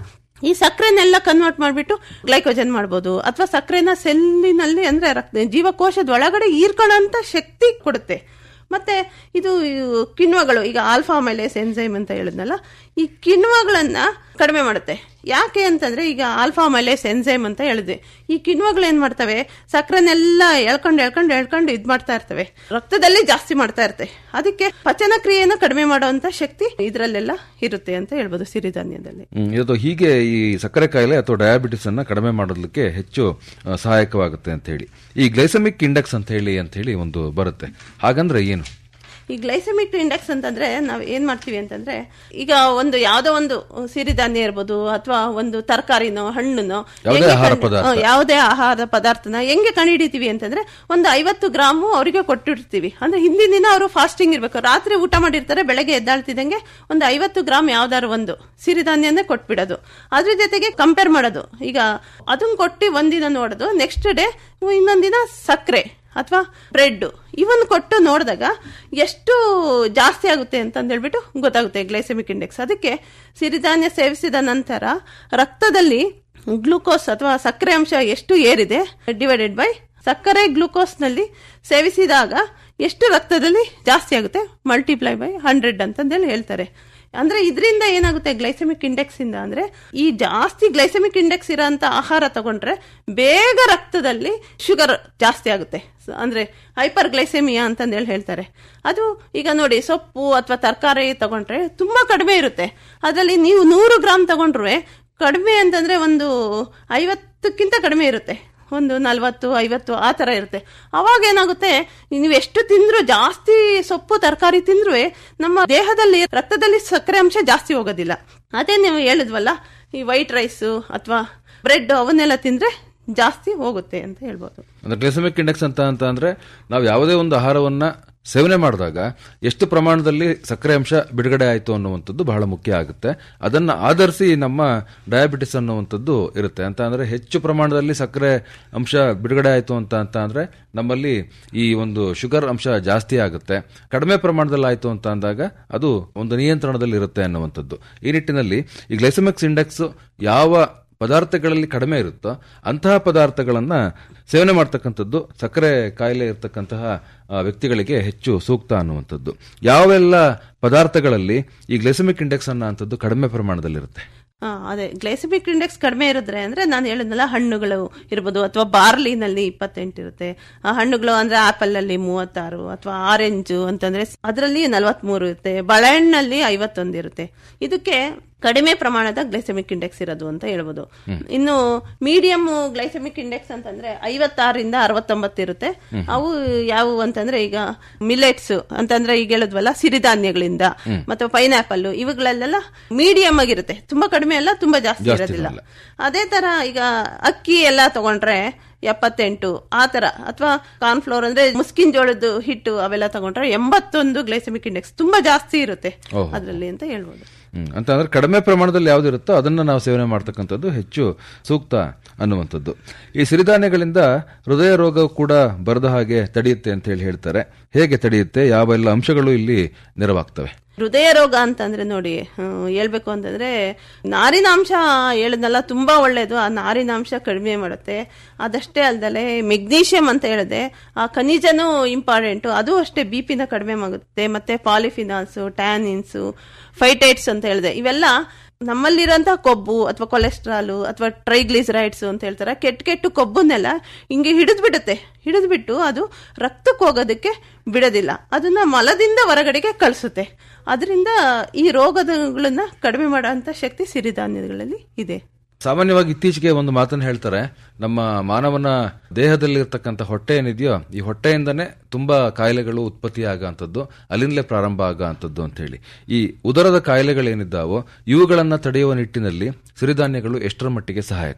ಈ ಸಕ್ಕರೆನೆಲ್ಲ ಕನ್ವರ್ಟ್ ಮಾಡಿಬಿಟ್ಟು ಗ್ಲೈಕೋಜನ್ ಮಾಡ್ಬೋದು ಅಥವಾ ಸಕ್ಕರೆನ ಸೆಲ್ಲಿನಲ್ಲಿ ಅಂದ್ರೆ ರಕ್ತ ಜೀವಕೋಶದ ಒಳಗಡೆ ಹೀರ್ಕೊಳ್ಳೋಂಥ ಶಕ್ತಿ ಕೊಡುತ್ತೆ ಮತ್ತೆ ಇದು ಇವು ಕಿಣ್ವಗಳು ಈಗ ಆಲ್ಫಾ ಮೈಲೇಸ್ ಎನ್ಸೈಮ್ ಅಂತ ಹೇಳಿದ್ನಲ್ಲ ಈ ಕಿಣ್ವಗಳನ್ನ ಕಡಿಮೆ ಮಾಡುತ್ತೆ ಯಾಕೆ ಅಂತಂದ್ರೆ ಈಗ ಆಲ್ಫಾ ಮೈಲೇಸ್ ಎನ್ಸೈಮ್ ಅಂತ ಹೇಳಿದ್ವಿ ಈ ಕಿಣ್ವಗಳು ಏನ್ ಮಾಡ್ತವೆ ಸಕ್ಕರೆನೆಲ್ಲ ಎಳ್ಕೊಂಡು ಎಳ್ಕೊಂಡು ಎಳ್ಕೊಂಡು ಇದ್ ಮಾಡ್ತಾ ಇರ್ತವೆ ರಕ್ತದಲ್ಲಿ ಜಾಸ್ತಿ ಮಾಡ್ತಾ ಇರುತ್ತೆ ಅದಕ್ಕೆ ಪಚನ ಕ್ರಿಯೆನ ಕಡಿಮೆ ಮಾಡುವಂತ ಶಕ್ತಿ ಇದರಲ್ಲೆಲ್ಲ ಇರುತ್ತೆ ಅಂತ ಹೇಳ್ಬೋದು ಸಿರಿಧಾನ್ಯದಲ್ಲಿ ಹ್ಮ್, ಇದು ಹೀಗೆ ಈ ಸಕ್ಕರೆ ಕಾಯಿಲೆ ಅಥವಾ ಡಯಾಬಿಟಿಸ್ ಅನ್ನ ಕಡಿಮೆ ಮಾಡೋದಕ್ಕೆ ಹೆಚ್ಚು ಆ, ಸಹಾಯಕವಾಗುತ್ತೆ ಅಂತ ಹೇಳಿ ಈ ಗ್ಲೈಸಮಿಕ್ ಇಂಡೆಕ್ಸ್ ಅಂತ ಹೇಳಿ ಅಂತ ಹೇಳಿ ಒಂದು ಬರುತ್ತೆ ಹಾಗಂದ್ರೆ ಏನು ಈ ಗ್ಲೈಸೆಮಿಕ್ ಇಂಡೆಕ್ಸ್ ಅಂತಂದ್ರೆ ನಾವು ಏನ್ ಮಾಡ್ತೀವಿ ಅಂತಂದ್ರೆ ಈಗ ಒಂದು ಯಾವ್ದೋ ಒಂದು ಸಿರಿಧಾನ್ಯ ಇರ್ಬೋದು ಅಥವಾ ಒಂದು ತರಕಾರಿನೋ ಹಣ್ಣುನೋ ಯಾವುದೇ ಹೆಂಗೆ ಆಹಾರ ಕಂಡು- ಪದಾರ್ಥ. ಹ್ಮ್, ಯಾವುದೇ ಆಹಾರ ಪದಾರ್ಥನ ಹೆಂಗೆ ಕಂಡುಹಿಡಿತೀವಿ ಅಂತಂದ್ರೆ ಒಂದು ಐವತ್ತು ಗ್ರಾಮು ಅವರಿಗೆ ಕೊಟ್ಟಿರ್ತೀವಿ ಅಂದ್ರೆ ಹಿಂದಿನ ದಿನ ಅವರು ಫಾಸ್ಟಿಂಗ್ ಇರ್ಬೇಕು ರಾತ್ರಿ ಊಟ ಮಾಡಿರ್ತಾರೆ ಬೆಳಗ್ಗೆ ಎದ್ದಾಳ್ತಿದ್ದಂಗೆ ಒಂದು ಐವತ್ತು ಗ್ರಾಮ್ ಯಾವ್ದಾದ್ರು ಒಂದು ಸಿರಿಧಾನ್ಯನೇ ಕೊಟ್ಬಿಡೋದು ಅದ್ರ ಜೊತೆಗೆ ಕಂಪೇರ್ ಮಾಡೋದು ಈಗ ಅದನ್ನ ಕೊಟ್ಟು ಒಂದಿನ ನೋಡೋದು ನೆಕ್ಸ್ಟ್ ಡೇ ಇನ್ನೊಂದಿನ ಸಕ್ಕರೆ ಅಥವಾ ಬ್ರೆಡ್ ಇವನ್ ಕೊಟ್ಟು ನೋಡಿದಾಗ ಎಷ್ಟು ಜಾಸ್ತಿ ಆಗುತ್ತೆ ಅಂತ ಹೇಳ್ಬಿಟ್ಟು ಗೊತ್ತಾಗುತ್ತೆ ಗ್ಲೈಸೆಮಿಕ್ ಇಂಡೆಕ್ಸ್ ಅದಕ್ಕೆ ಸಿರಿಧಾನ್ಯ ಸೇವಿಸಿದ ನಂತರ ರಕ್ತದಲ್ಲಿ ಗ್ಲೂಕೋಸ್ ಅಥವಾ ಸಕ್ಕರೆ ಅಂಶ ಎಷ್ಟು ಏರಿದೆ ಡಿವೈಡೆಡ್ ಬೈ ಸಕ್ಕರೆ ಗ್ಲೂಕೋಸ್ನಲ್ಲಿ ಸೇವಿಸಿದಾಗ ಎಷ್ಟು ರಕ್ತದಲ್ಲಿ ಜಾಸ್ತಿ ಆಗುತ್ತೆ ಮಲ್ಟಿಪ್ಲೈ ಬೈ ಹಂಡ್ರೆಡ್ ಅಂತಂದೇಳಿ ಹೇಳ್ತಾರೆ ಅಂದ್ರೆ ಇದರಿಂದ ಏನಾಗುತ್ತೆ ಗ್ಲೈಸೆಮಿಕ್ ಇಂಡೆಕ್ಸ್ ಇಂದ ಅಂದ್ರೆ ಈ ಜಾಸ್ತಿ ಗ್ಲೈಸೆಮಿಕ್ ಇಂಡೆಕ್ಸ್ ಇರೋಂತ ಆಹಾರ ತಗೊಂಡ್ರೆ ಬೇಗ ರಕ್ತದಲ್ಲಿ ಶುಗರ್ ಜಾಸ್ತಿ ಆಗುತ್ತೆ ಸ- ಅಂದ್ರೆ ಹೈಪರ್ ಗ್ಲೈಸೆಮಿಯಾ ಅಂತಂದೇಳಿ ಹೇಳ್ತಾರೆ ಅದು ಈಗ ನೋಡಿ ಸೊಪ್ಪು ಅಥವಾ ತರಕಾರಿ ತಗೊಂಡ್ರೆ ತುಂಬಾ ಕಡಿಮೆ ಇರುತ್ತೆ ಅದರಲ್ಲಿ ನೀವು ನೂರು ಗ್ರಾಮ್ ತಗೊಂಡ್ರೆ ಕಡಿಮೆ ಅಂತಂದ್ರೆ ಒಂದು ಐವತ್ತಕ್ಕಿಂತ ಕಡಿಮೆ ಇರುತ್ತೆ ಒಂದು ನಲ್ವತ್ತು ಐವತ್ತು ಆ ಥರ ಇರುತ್ತೆ ಅವಾಗ ಏನಾಗುತ್ತೆ ನೀವು ಎಷ್ಟು ತಿಂದ್ರು ಜಾಸ್ತಿ ಸೊಪ್ಪು ತರಕಾರಿ ತಿಂದ್ರೂ ನಮ್ಮ ದೇಹದಲ್ಲಿ ರಕ್ತದಲ್ಲಿ ಸಕ್ಕರೆ ಅಂಶ ಜಾಸ್ತಿ ಹೋಗೋದಿಲ್ಲ ಅದೇ ನೀವು ಹೇಳಿದ್ವಲ್ಲ ಈ ವೈಟ್ ರೈಸು ಅಥವಾ ಬ್ರೆಡ್ ಅವನ್ನೆಲ್ಲ ತಿಂದ್ರೆ ಜಾಸ್ತಿ ಹೋಗುತ್ತೆ ಅಂತ ಹೇಳ್ಬೋದು ಅಂದ್ರೆ ಗ್ಲೈಸಮಿಕ್ ಇಂಡೆಕ್ಸ್ ಅಂತ ಅಂತ ಅಂದ್ರೆ ನಾವು ಯಾವುದೇ ಒಂದು ಆಹಾರವನ್ನ ಸೇವನೆ ಮಾಡಿದಾಗ ಎಷ್ಟು ಪ್ರಮಾಣದಲ್ಲಿ ಸಕ್ಕರೆ ಅಂಶ ಬಿಡುಗಡೆ ಆಯಿತು ಅನ್ನುವಂಥದ್ದು ಬಹಳ ಮುಖ್ಯ ಆಗುತ್ತೆ ಅದನ್ನ ಆಧರಿಸಿ ನಮ್ಮ ಡಯಾಬಿಟಿಸ್ ಅನ್ನುವಂಥದ್ದು ಇರುತ್ತೆ ಅಂತ ಅಂದ್ರೆ ಹೆಚ್ಚು ಪ್ರಮಾಣದಲ್ಲಿ ಸಕ್ಕರೆ ಅಂಶ ಬಿಡುಗಡೆ ಆಯಿತು ಅಂತ ಅಂತ ಅಂದ್ರೆ ನಮ್ಮಲ್ಲಿ ಈ ಒಂದು ಶುಗರ್ ಅಂಶ ಜಾಸ್ತಿ ಆಗುತ್ತೆ ಕಡಿಮೆ ಪ್ರಮಾಣದಲ್ಲಿ ಆಯಿತು ಅಂತ ಅಂದಾಗ ಅದು ಒಂದು ನಿಯಂತ್ರಣದಲ್ಲಿ ಇರುತ್ತೆ ಅನ್ನುವಂಥದ್ದು ಈ ನಿಟ್ಟಿನಲ್ಲಿ ಈ ಗ್ಲೈಸಮಿಕ್ಸ್ ಇಂಡೆಕ್ಸ್ ಯಾವ ಪದಾರ್ಥಗಳಲ್ಲಿ ಕಡಿಮೆ ಇರುತ್ತೋ ಅಂತಹ ಪದಾರ್ಥಗಳನ್ನ ಸೇವನೆ ಮಾಡ್ತಕ್ಕಂಥದ್ದು ಸಕ್ಕರೆ ಕಾಯಿಲೆ ಇರತಕ್ಕಂತಹ ಆ, ವ್ಯಕ್ತಿಗಳಿಗೆ ಹೆಚ್ಚು ಸೂಕ್ತ ಅನ್ನುವಂಥದ್ದು ಯಾವೆಲ್ಲ ಪದಾರ್ಥಗಳಲ್ಲಿ ಈ ಗ್ಲೈಸಮಿಕ್ ಇಂಡೆಕ್ಸ್ ಅನ್ನೋಂಥದ್ದು ಕಡಿಮೆ ಪ್ರಮಾಣದಲ್ಲಿರುತ್ತೆ ಆ, ಅದೇ ಗ್ಲೈಸಮಿಕ್ ಇಂಡೆಕ್ಸ್ ಕಡಿಮೆ ಇರಿದ್ರೆ ಅಂದ್ರೆ ನಾನು ಹೇಳಿದ್ನಲ್ಲ ಹಣ್ಣುಗಳು ಇರ್ಬೋದು ಅಥವಾ ಬಾರ್ಲಿನಲ್ಲಿ ಇಪ್ಪತ್ತೆಂಟು ಇರುತ್ತೆ ಆ ಹಣ್ಣುಗಳು ಅಂದ್ರೆ ಆಪಲ್ ಅಲ್ಲಿ ಮೂವತ್ತಾರು ಅಥವಾ ಆರೆಂಜು ಅಂತಂದ್ರೆ ಅದರಲ್ಲಿ ನಲವತ್ಮೂರು ಇರುತ್ತೆ ಬಾಳೆಹಣ್ಣಲ್ಲಿ ಐವತ್ತೊಂದು ಇರುತ್ತೆ ಇದಕ್ಕೆ ಕಡಿಮೆ ಪ್ರಮಾಣದ ಗ್ಲೈಸೆಮಿಕ್ ಇಂಡೆಕ್ಸ್ ಇರೋದು ಅಂತ ಹೇಳ್ಬೋದು ಇನ್ನು ಮೀಡಿಯಂ ಗ್ಲೈಸೆಮಿಕ್ ಇಂಡೆಕ್ಸ್ ಅಂತಂದ್ರೆ ಐವತ್ತಾರರಿಂದ ಅರವತ್ತೊಂಬತ್ತು ಇರುತ್ತೆ ಅವು ಯಾವುವು ಅಂತಂದ್ರೆ ಈಗ ಮಿಲೆಟ್ಸ್ ಅಂತಂದ್ರೆ ಈಗ ಹೇಳಿದ್ವಲ್ಲ ಸಿರಿಧಾನ್ಯಗಳಿಂದ ಮತ್ತೆ ಪೈನಾಪಲ್ ಇವುಗಳಲ್ಲೆಲ್ಲ ಮೀಡಿಯಂ ಆಗಿರುತ್ತೆ ತುಂಬಾ ಕಡಿಮೆ ಅಲ್ಲ ತುಂಬಾ ಜಾಸ್ತಿ ಜಾಸ್ತಿ ಇರೋದಿಲ್ಲ ಇರಲ್ಲ. ಅದೇ ತರ ಈಗ ಅಕ್ಕಿ ಎಲ್ಲ ತಗೊಂಡ್ರೆ ಎಪ್ಪತ್ತೆಂಟು ಆ ತರ ಅಥವಾ ಕಾರ್ನ್ಫ್ಲೋರ್ ಅಂದ್ರೆ ಮುಸ್ಕಿನ್ ಜೋಳದ ಹಿಟ್ಟು ಅವೆಲ್ಲ ತಗೊಂಡ್ರೆ ಎಂಬತ್ತೊಂದು ಗ್ಲೈಸೆಮಿಕ್ ಇಂಡೆಕ್ಸ್ ತುಂಬಾ ಜಾಸ್ತಿ ಇರುತ್ತೆ ಓಹೋ. ಅದರಲ್ಲಿ ಅಂತ ಹೇಳ್ಬೋದು ಹ್ಮ್. ಅಂತ ಅಂದ್ರೆ ಕಡಿಮೆ ಪ್ರಮಾಣದಲ್ಲಿ ಯಾವ್ದಿರುತ್ತೋ ಅದನ್ನ ನಾವು ಸೇವನೆ ಮಾಡ್ತಕ್ಕಂಥದ್ದು ಹೆಚ್ಚು ಸೂಕ್ತ ಅನ್ನುವಂಥದ್ದು ಈ ಸಿರಿಧಾನ್ಯಗಳಿಂದ ಹೃದಯ ರೋಗ ಕೂಡ ಬರದ ಹಾಗೆ ತಡೆಯುತ್ತೆ ಅಂತ ಹೇಳಿ ಹೇಳ್ತಾರೆ ಹೇಗೆ ತಡೆಯುತ್ತೆ ಯಾವೆಲ್ಲ ಅಂಶಗಳು ಇಲ್ಲಿ ನೆರವಾಗ್ತವೆ ಹೃದಯ ರೋಗ ಅಂತಂದ್ರೆ ನೋಡಿ ಹ್ಮ್, ಹೇಳ್ಬೇಕು ಅಂತಂದ್ರೆ ನಾರಿನಾಂಶ ಹೇಳಿದ್ನಲ್ಲ ತುಂಬಾ ಒಳ್ಳೇದು ಆ ನಾರಿನಾಂಶ ಕಡಿಮೆ ಮಾಡುತ್ತೆ ಅದಷ್ಟೇ ಅಲ್ದಲೆ ಮೆಗ್ನೀಷಿಯಂ ಅಂತ ಹೇಳಿದೆ ಆ ಖನಿಜನೂ ಇಂಪಾರ್ಟೆಂಟು ಅದು ಅಷ್ಟೇ ಬಿ ಪಿನ ಕಡಿಮೆ ಮಾಡುತ್ತೆ ಮತ್ತೆ ಪಾಲಿಫಿನಾಲ್ಸು ಟ್ಯಾನಿನ್ಸು ಫೈಟೈಟ್ಸ್ ಅಂತ ಹೇಳಿದೆ ಇವೆಲ್ಲ ನಮ್ಮಲ್ಲಿರೋಂಥ ಕೊಬ್ಬು ಅಥವಾ ಕೊಲೆಸ್ಟ್ರಾಲು ಅಥವಾ ಟ್ರೈಗ್ಲಿಸರೈಡ್ಸ್ ಅಂತ ಹೇಳ್ತಾರೆ ಕೆಟ್ಟ ಕೆಟ್ಟು ಕೊಬ್ಬನ್ನೆಲ್ಲ ಹಿಂಗೆ ಹಿಡಿದ್ಬಿಡುತ್ತೆ ಹಿಡಿದ್ಬಿಟ್ಟು ಅದು ರಕ್ತಕ್ಕೆ ಹೋಗೋದಕ್ಕೆ ಬಿಡೋದಿಲ್ಲ ಅದನ್ನ ಮಲದಿಂದ ಹೊರಗಡೆಗೆ ಕಳಿಸುತ್ತೆ ಅದರಿಂದ ಈ ರೋಗಗಳನ್ನ ಕಡಿಮೆ ಮಾಡೋಂಥ ಶಕ್ತಿ ಸಿರಿಧಾನ್ಯಗಳಲ್ಲಿ ಇದೆ ಸಾಮಾನ್ಯವಾಗಿ ಇತ್ತೀಚೆಗೆ ಒಂದು ಮಾತನ್ನು ಹೇಳ್ತಾರೆ ನಮ್ಮ ಮಾನವನ ದೇಹದಲ್ಲಿರ್ತಕ್ಕಂಥ ಹೊಟ್ಟೆ ಏನಿದೆಯೋ ಈ ಹೊಟ್ಟೆಯಿಂದನೇ ತುಂಬಾ ಕಾಯಿಲೆಗಳು ಉತ್ಪತ್ತಿ ಆಗಂಥದ್ದು ಅಲ್ಲಿಂದಲೇ ಪ್ರಾರಂಭ ಆಗಂಥದ್ದು ಅಂತ ಹೇಳಿ ಈ ಉದರದ ಕಾಯಿಲೆಗಳೇನಿದ್ದಾವೋ ಇವುಗಳನ್ನ ತಡೆಯುವ ನಿಟ್ಟಿನಲ್ಲಿ ಸಿರಿಧಾನ್ಯಗಳು ಎಷ್ಟರ ಮಟ್ಟಿಗೆ ಸಹಾಯಕ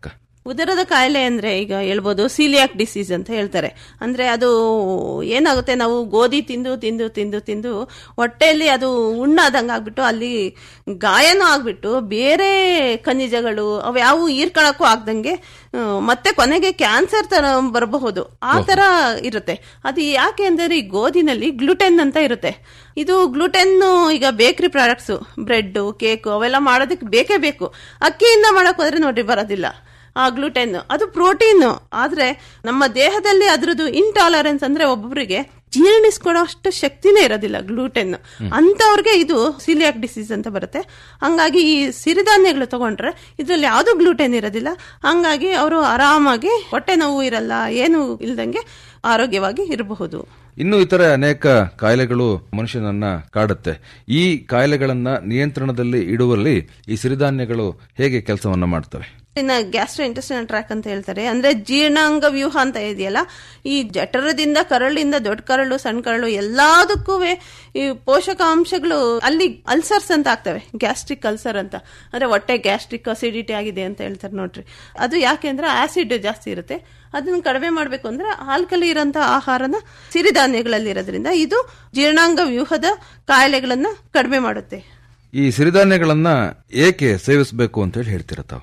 ಉದರದ ಕಾಯಿಲೆ ಅಂದ್ರೆ ಈಗ ಹೇಳ್ಬೋದು ಸೀಲಿಯಾಕ್ ಡಿಸೀಸ್ ಅಂತ ಹೇಳ್ತಾರೆ ಅಂದ್ರೆ ಅದು ಏನಾಗುತ್ತೆ ನಾವು ಗೋಧಿ ತಿಂದು ತಿಂದು ತಿಂದು ತಿಂದು ಹೊಟ್ಟೆಯಲ್ಲಿ ಅದು ಉಣ್ಣಾದಂಗೆ ಆಗ್ಬಿಟ್ಟು ಅಲ್ಲಿ ಗಾಯನೂ ಆಗ್ಬಿಟ್ಟು ಬೇರೆ ಖನಿಜಗಳು ಅವು ಯಾವ ಹೀರ್ಕೊಳಕ್ಕೂ ಆಗ್ದಂಗೆ ಆ, ಮತ್ತೆ ಕೊನೆಗೆ ಕ್ಯಾನ್ಸರ್ ತರ ಬರಬಹುದು ಆ ತರ ಇರುತ್ತೆ ಅದು ಯಾಕೆ ಅಂದ್ರೆ ಈ ಗೋಧಿನಲ್ಲಿ ಗ್ಲುಟೆನ್ ಅಂತ ಇರುತ್ತೆ ಇದು ಗ್ಲುಟೆನ್ ಈಗ ಬೇಕರಿ ಪ್ರಾಡಕ್ಟ್ಸ್ ಬ್ರೆಡ್ ಕೇಕ್ ಅವೆಲ್ಲ ಮಾಡೋದಕ್ಕೆ ಬೇಕೇ ಬೇಕು ಅಕ್ಕಿಯಿಂದ ಮಾಡಕ್ ಹೋದ್ರೆ ನೋಡ್ರಿ ಬರೋದಿಲ್ಲ ಆ ಗ್ಲುಟೆನ್ ಅದು ಪ್ರೋಟೀನ್ ಆದ್ರೆ ನಮ್ಮ ದೇಹದಲ್ಲಿ ಅದ್ರದ್ದು ಇಂಟಾಲರೆನ್ಸ್ ಅಂದ್ರೆ ಒಬ್ಬೊಬ್ಬರಿಗೆ ಜೀರ್ಣಿಸ್ಕೊಡೋ ಅಷ್ಟು ಶಕ್ತಿನೇ ಇರೋದಿಲ್ಲ ಗ್ಲೂಟೆನ್ ಅಂತವ್ರಿಗೆ ಇದು ಸಿಲಿಯಾಕ್ ಡಿಸೀಸ್ ಅಂತ ಬರುತ್ತೆ ಹಂಗಾಗಿ ಈ ಸಿರಿಧಾನ್ಯಗಳು ತಗೊಂಡ್ರೆ ಇದ್ರಲ್ಲಿ ಯಾವ್ದು ಗ್ಲೂಟೆನ್ ಇರೋದಿಲ್ಲ ಹಂಗಾಗಿ ಅವರು ಆರಾಮಾಗಿ ಹೊಟ್ಟೆ ನೋವು ಇರಲ್ಲ ಏನು ಇಲ್ದಂಗೆ ಆರೋಗ್ಯವಾಗಿ ಇರಬಹುದು ಇನ್ನು ಇತರೆ ಅನೇಕ ಕಾಯಿಲೆಗಳು ಮನುಷ್ಯನನ್ನ ಕಾಡುತ್ತೆ ಈ ಕಾಯಿಲೆಗಳನ್ನ ನಿಯಂತ್ರಣದಲ್ಲಿ ಇಡುವಲ್ಲಿ ಈ ಸಿರಿಧಾನ್ಯಗಳು ಹೇಗೆ ಕೆಲಸವನ್ನ ಮಾಡ್ತವೆ ಇನ್ನ ಗ್ಯಾಸ್ಟ್ರೋ ಇಂಟೆಸ್ಟಿನಲ್ ಟ್ರ್ಯಾಕ್ ಅಂತ ಹೇಳ್ತಾರೆ ಅಂದ್ರೆ ಜೀರ್ಣಾಂಗ ವ್ಯೂಹ ಅಂತ ಇದೆಯಲ್ಲ ಈ ಜಠರದಿಂದ ಕರಳಿಂದ ದೊಡ್ಡ ಕರಳು ಸಣ್ಣ ಕರಳು ಎಲ್ಲದಕ್ಕೂ ಈ ಪೋಷಕಾಂಶಗಳು ಅಲ್ಲಿ ಅಲ್ಸರ್ಸ್ ಅಂತ ಆಗ್ತವೆ ಗ್ಯಾಸ್ಟ್ರಿಕ್ ಅಲ್ಸರ್ ಅಂತ ಅಂದ್ರೆ ಹೊಟ್ಟೆ ಗ್ಯಾಸ್ಟ್ರಿಕ್ ಅಸಿಡಿಟಿ ಆಗಿದೆ ಅಂತ ಹೇಳ್ತಾರೆ ನೋಡ್ರಿ ಅದು ಯಾಕೆ ಅಂದ್ರೆ ಆಸಿಡ್ ಜಾಸ್ತಿ ಇರುತ್ತೆ ಅದನ್ನ ಕಡಿಮೆ ಮಾಡಬೇಕು ಅಂದ್ರೆ ಆಲ್ಕಲಿ ಇರೋಂಥ ಆಹಾರನ ಸಿರಿಧಾನ್ಯಗಳಲ್ಲಿ ಇರೋದ್ರಿಂದ ಇದು ಜೀರ್ಣಾಂಗ ವ್ಯೂಹದ ಕಾಯಿಲೆಗಳನ್ನ ಕಡಿಮೆ ಮಾಡುತ್ತೆ ಈ ಸಿರಿಧಾನ್ಯಗಳನ್ನ ಏಕೆ ಸೇವಿಸಬೇಕು ಅಂತ ಹೇಳಿ ಹೇಳ್ತೀರ ತಾವು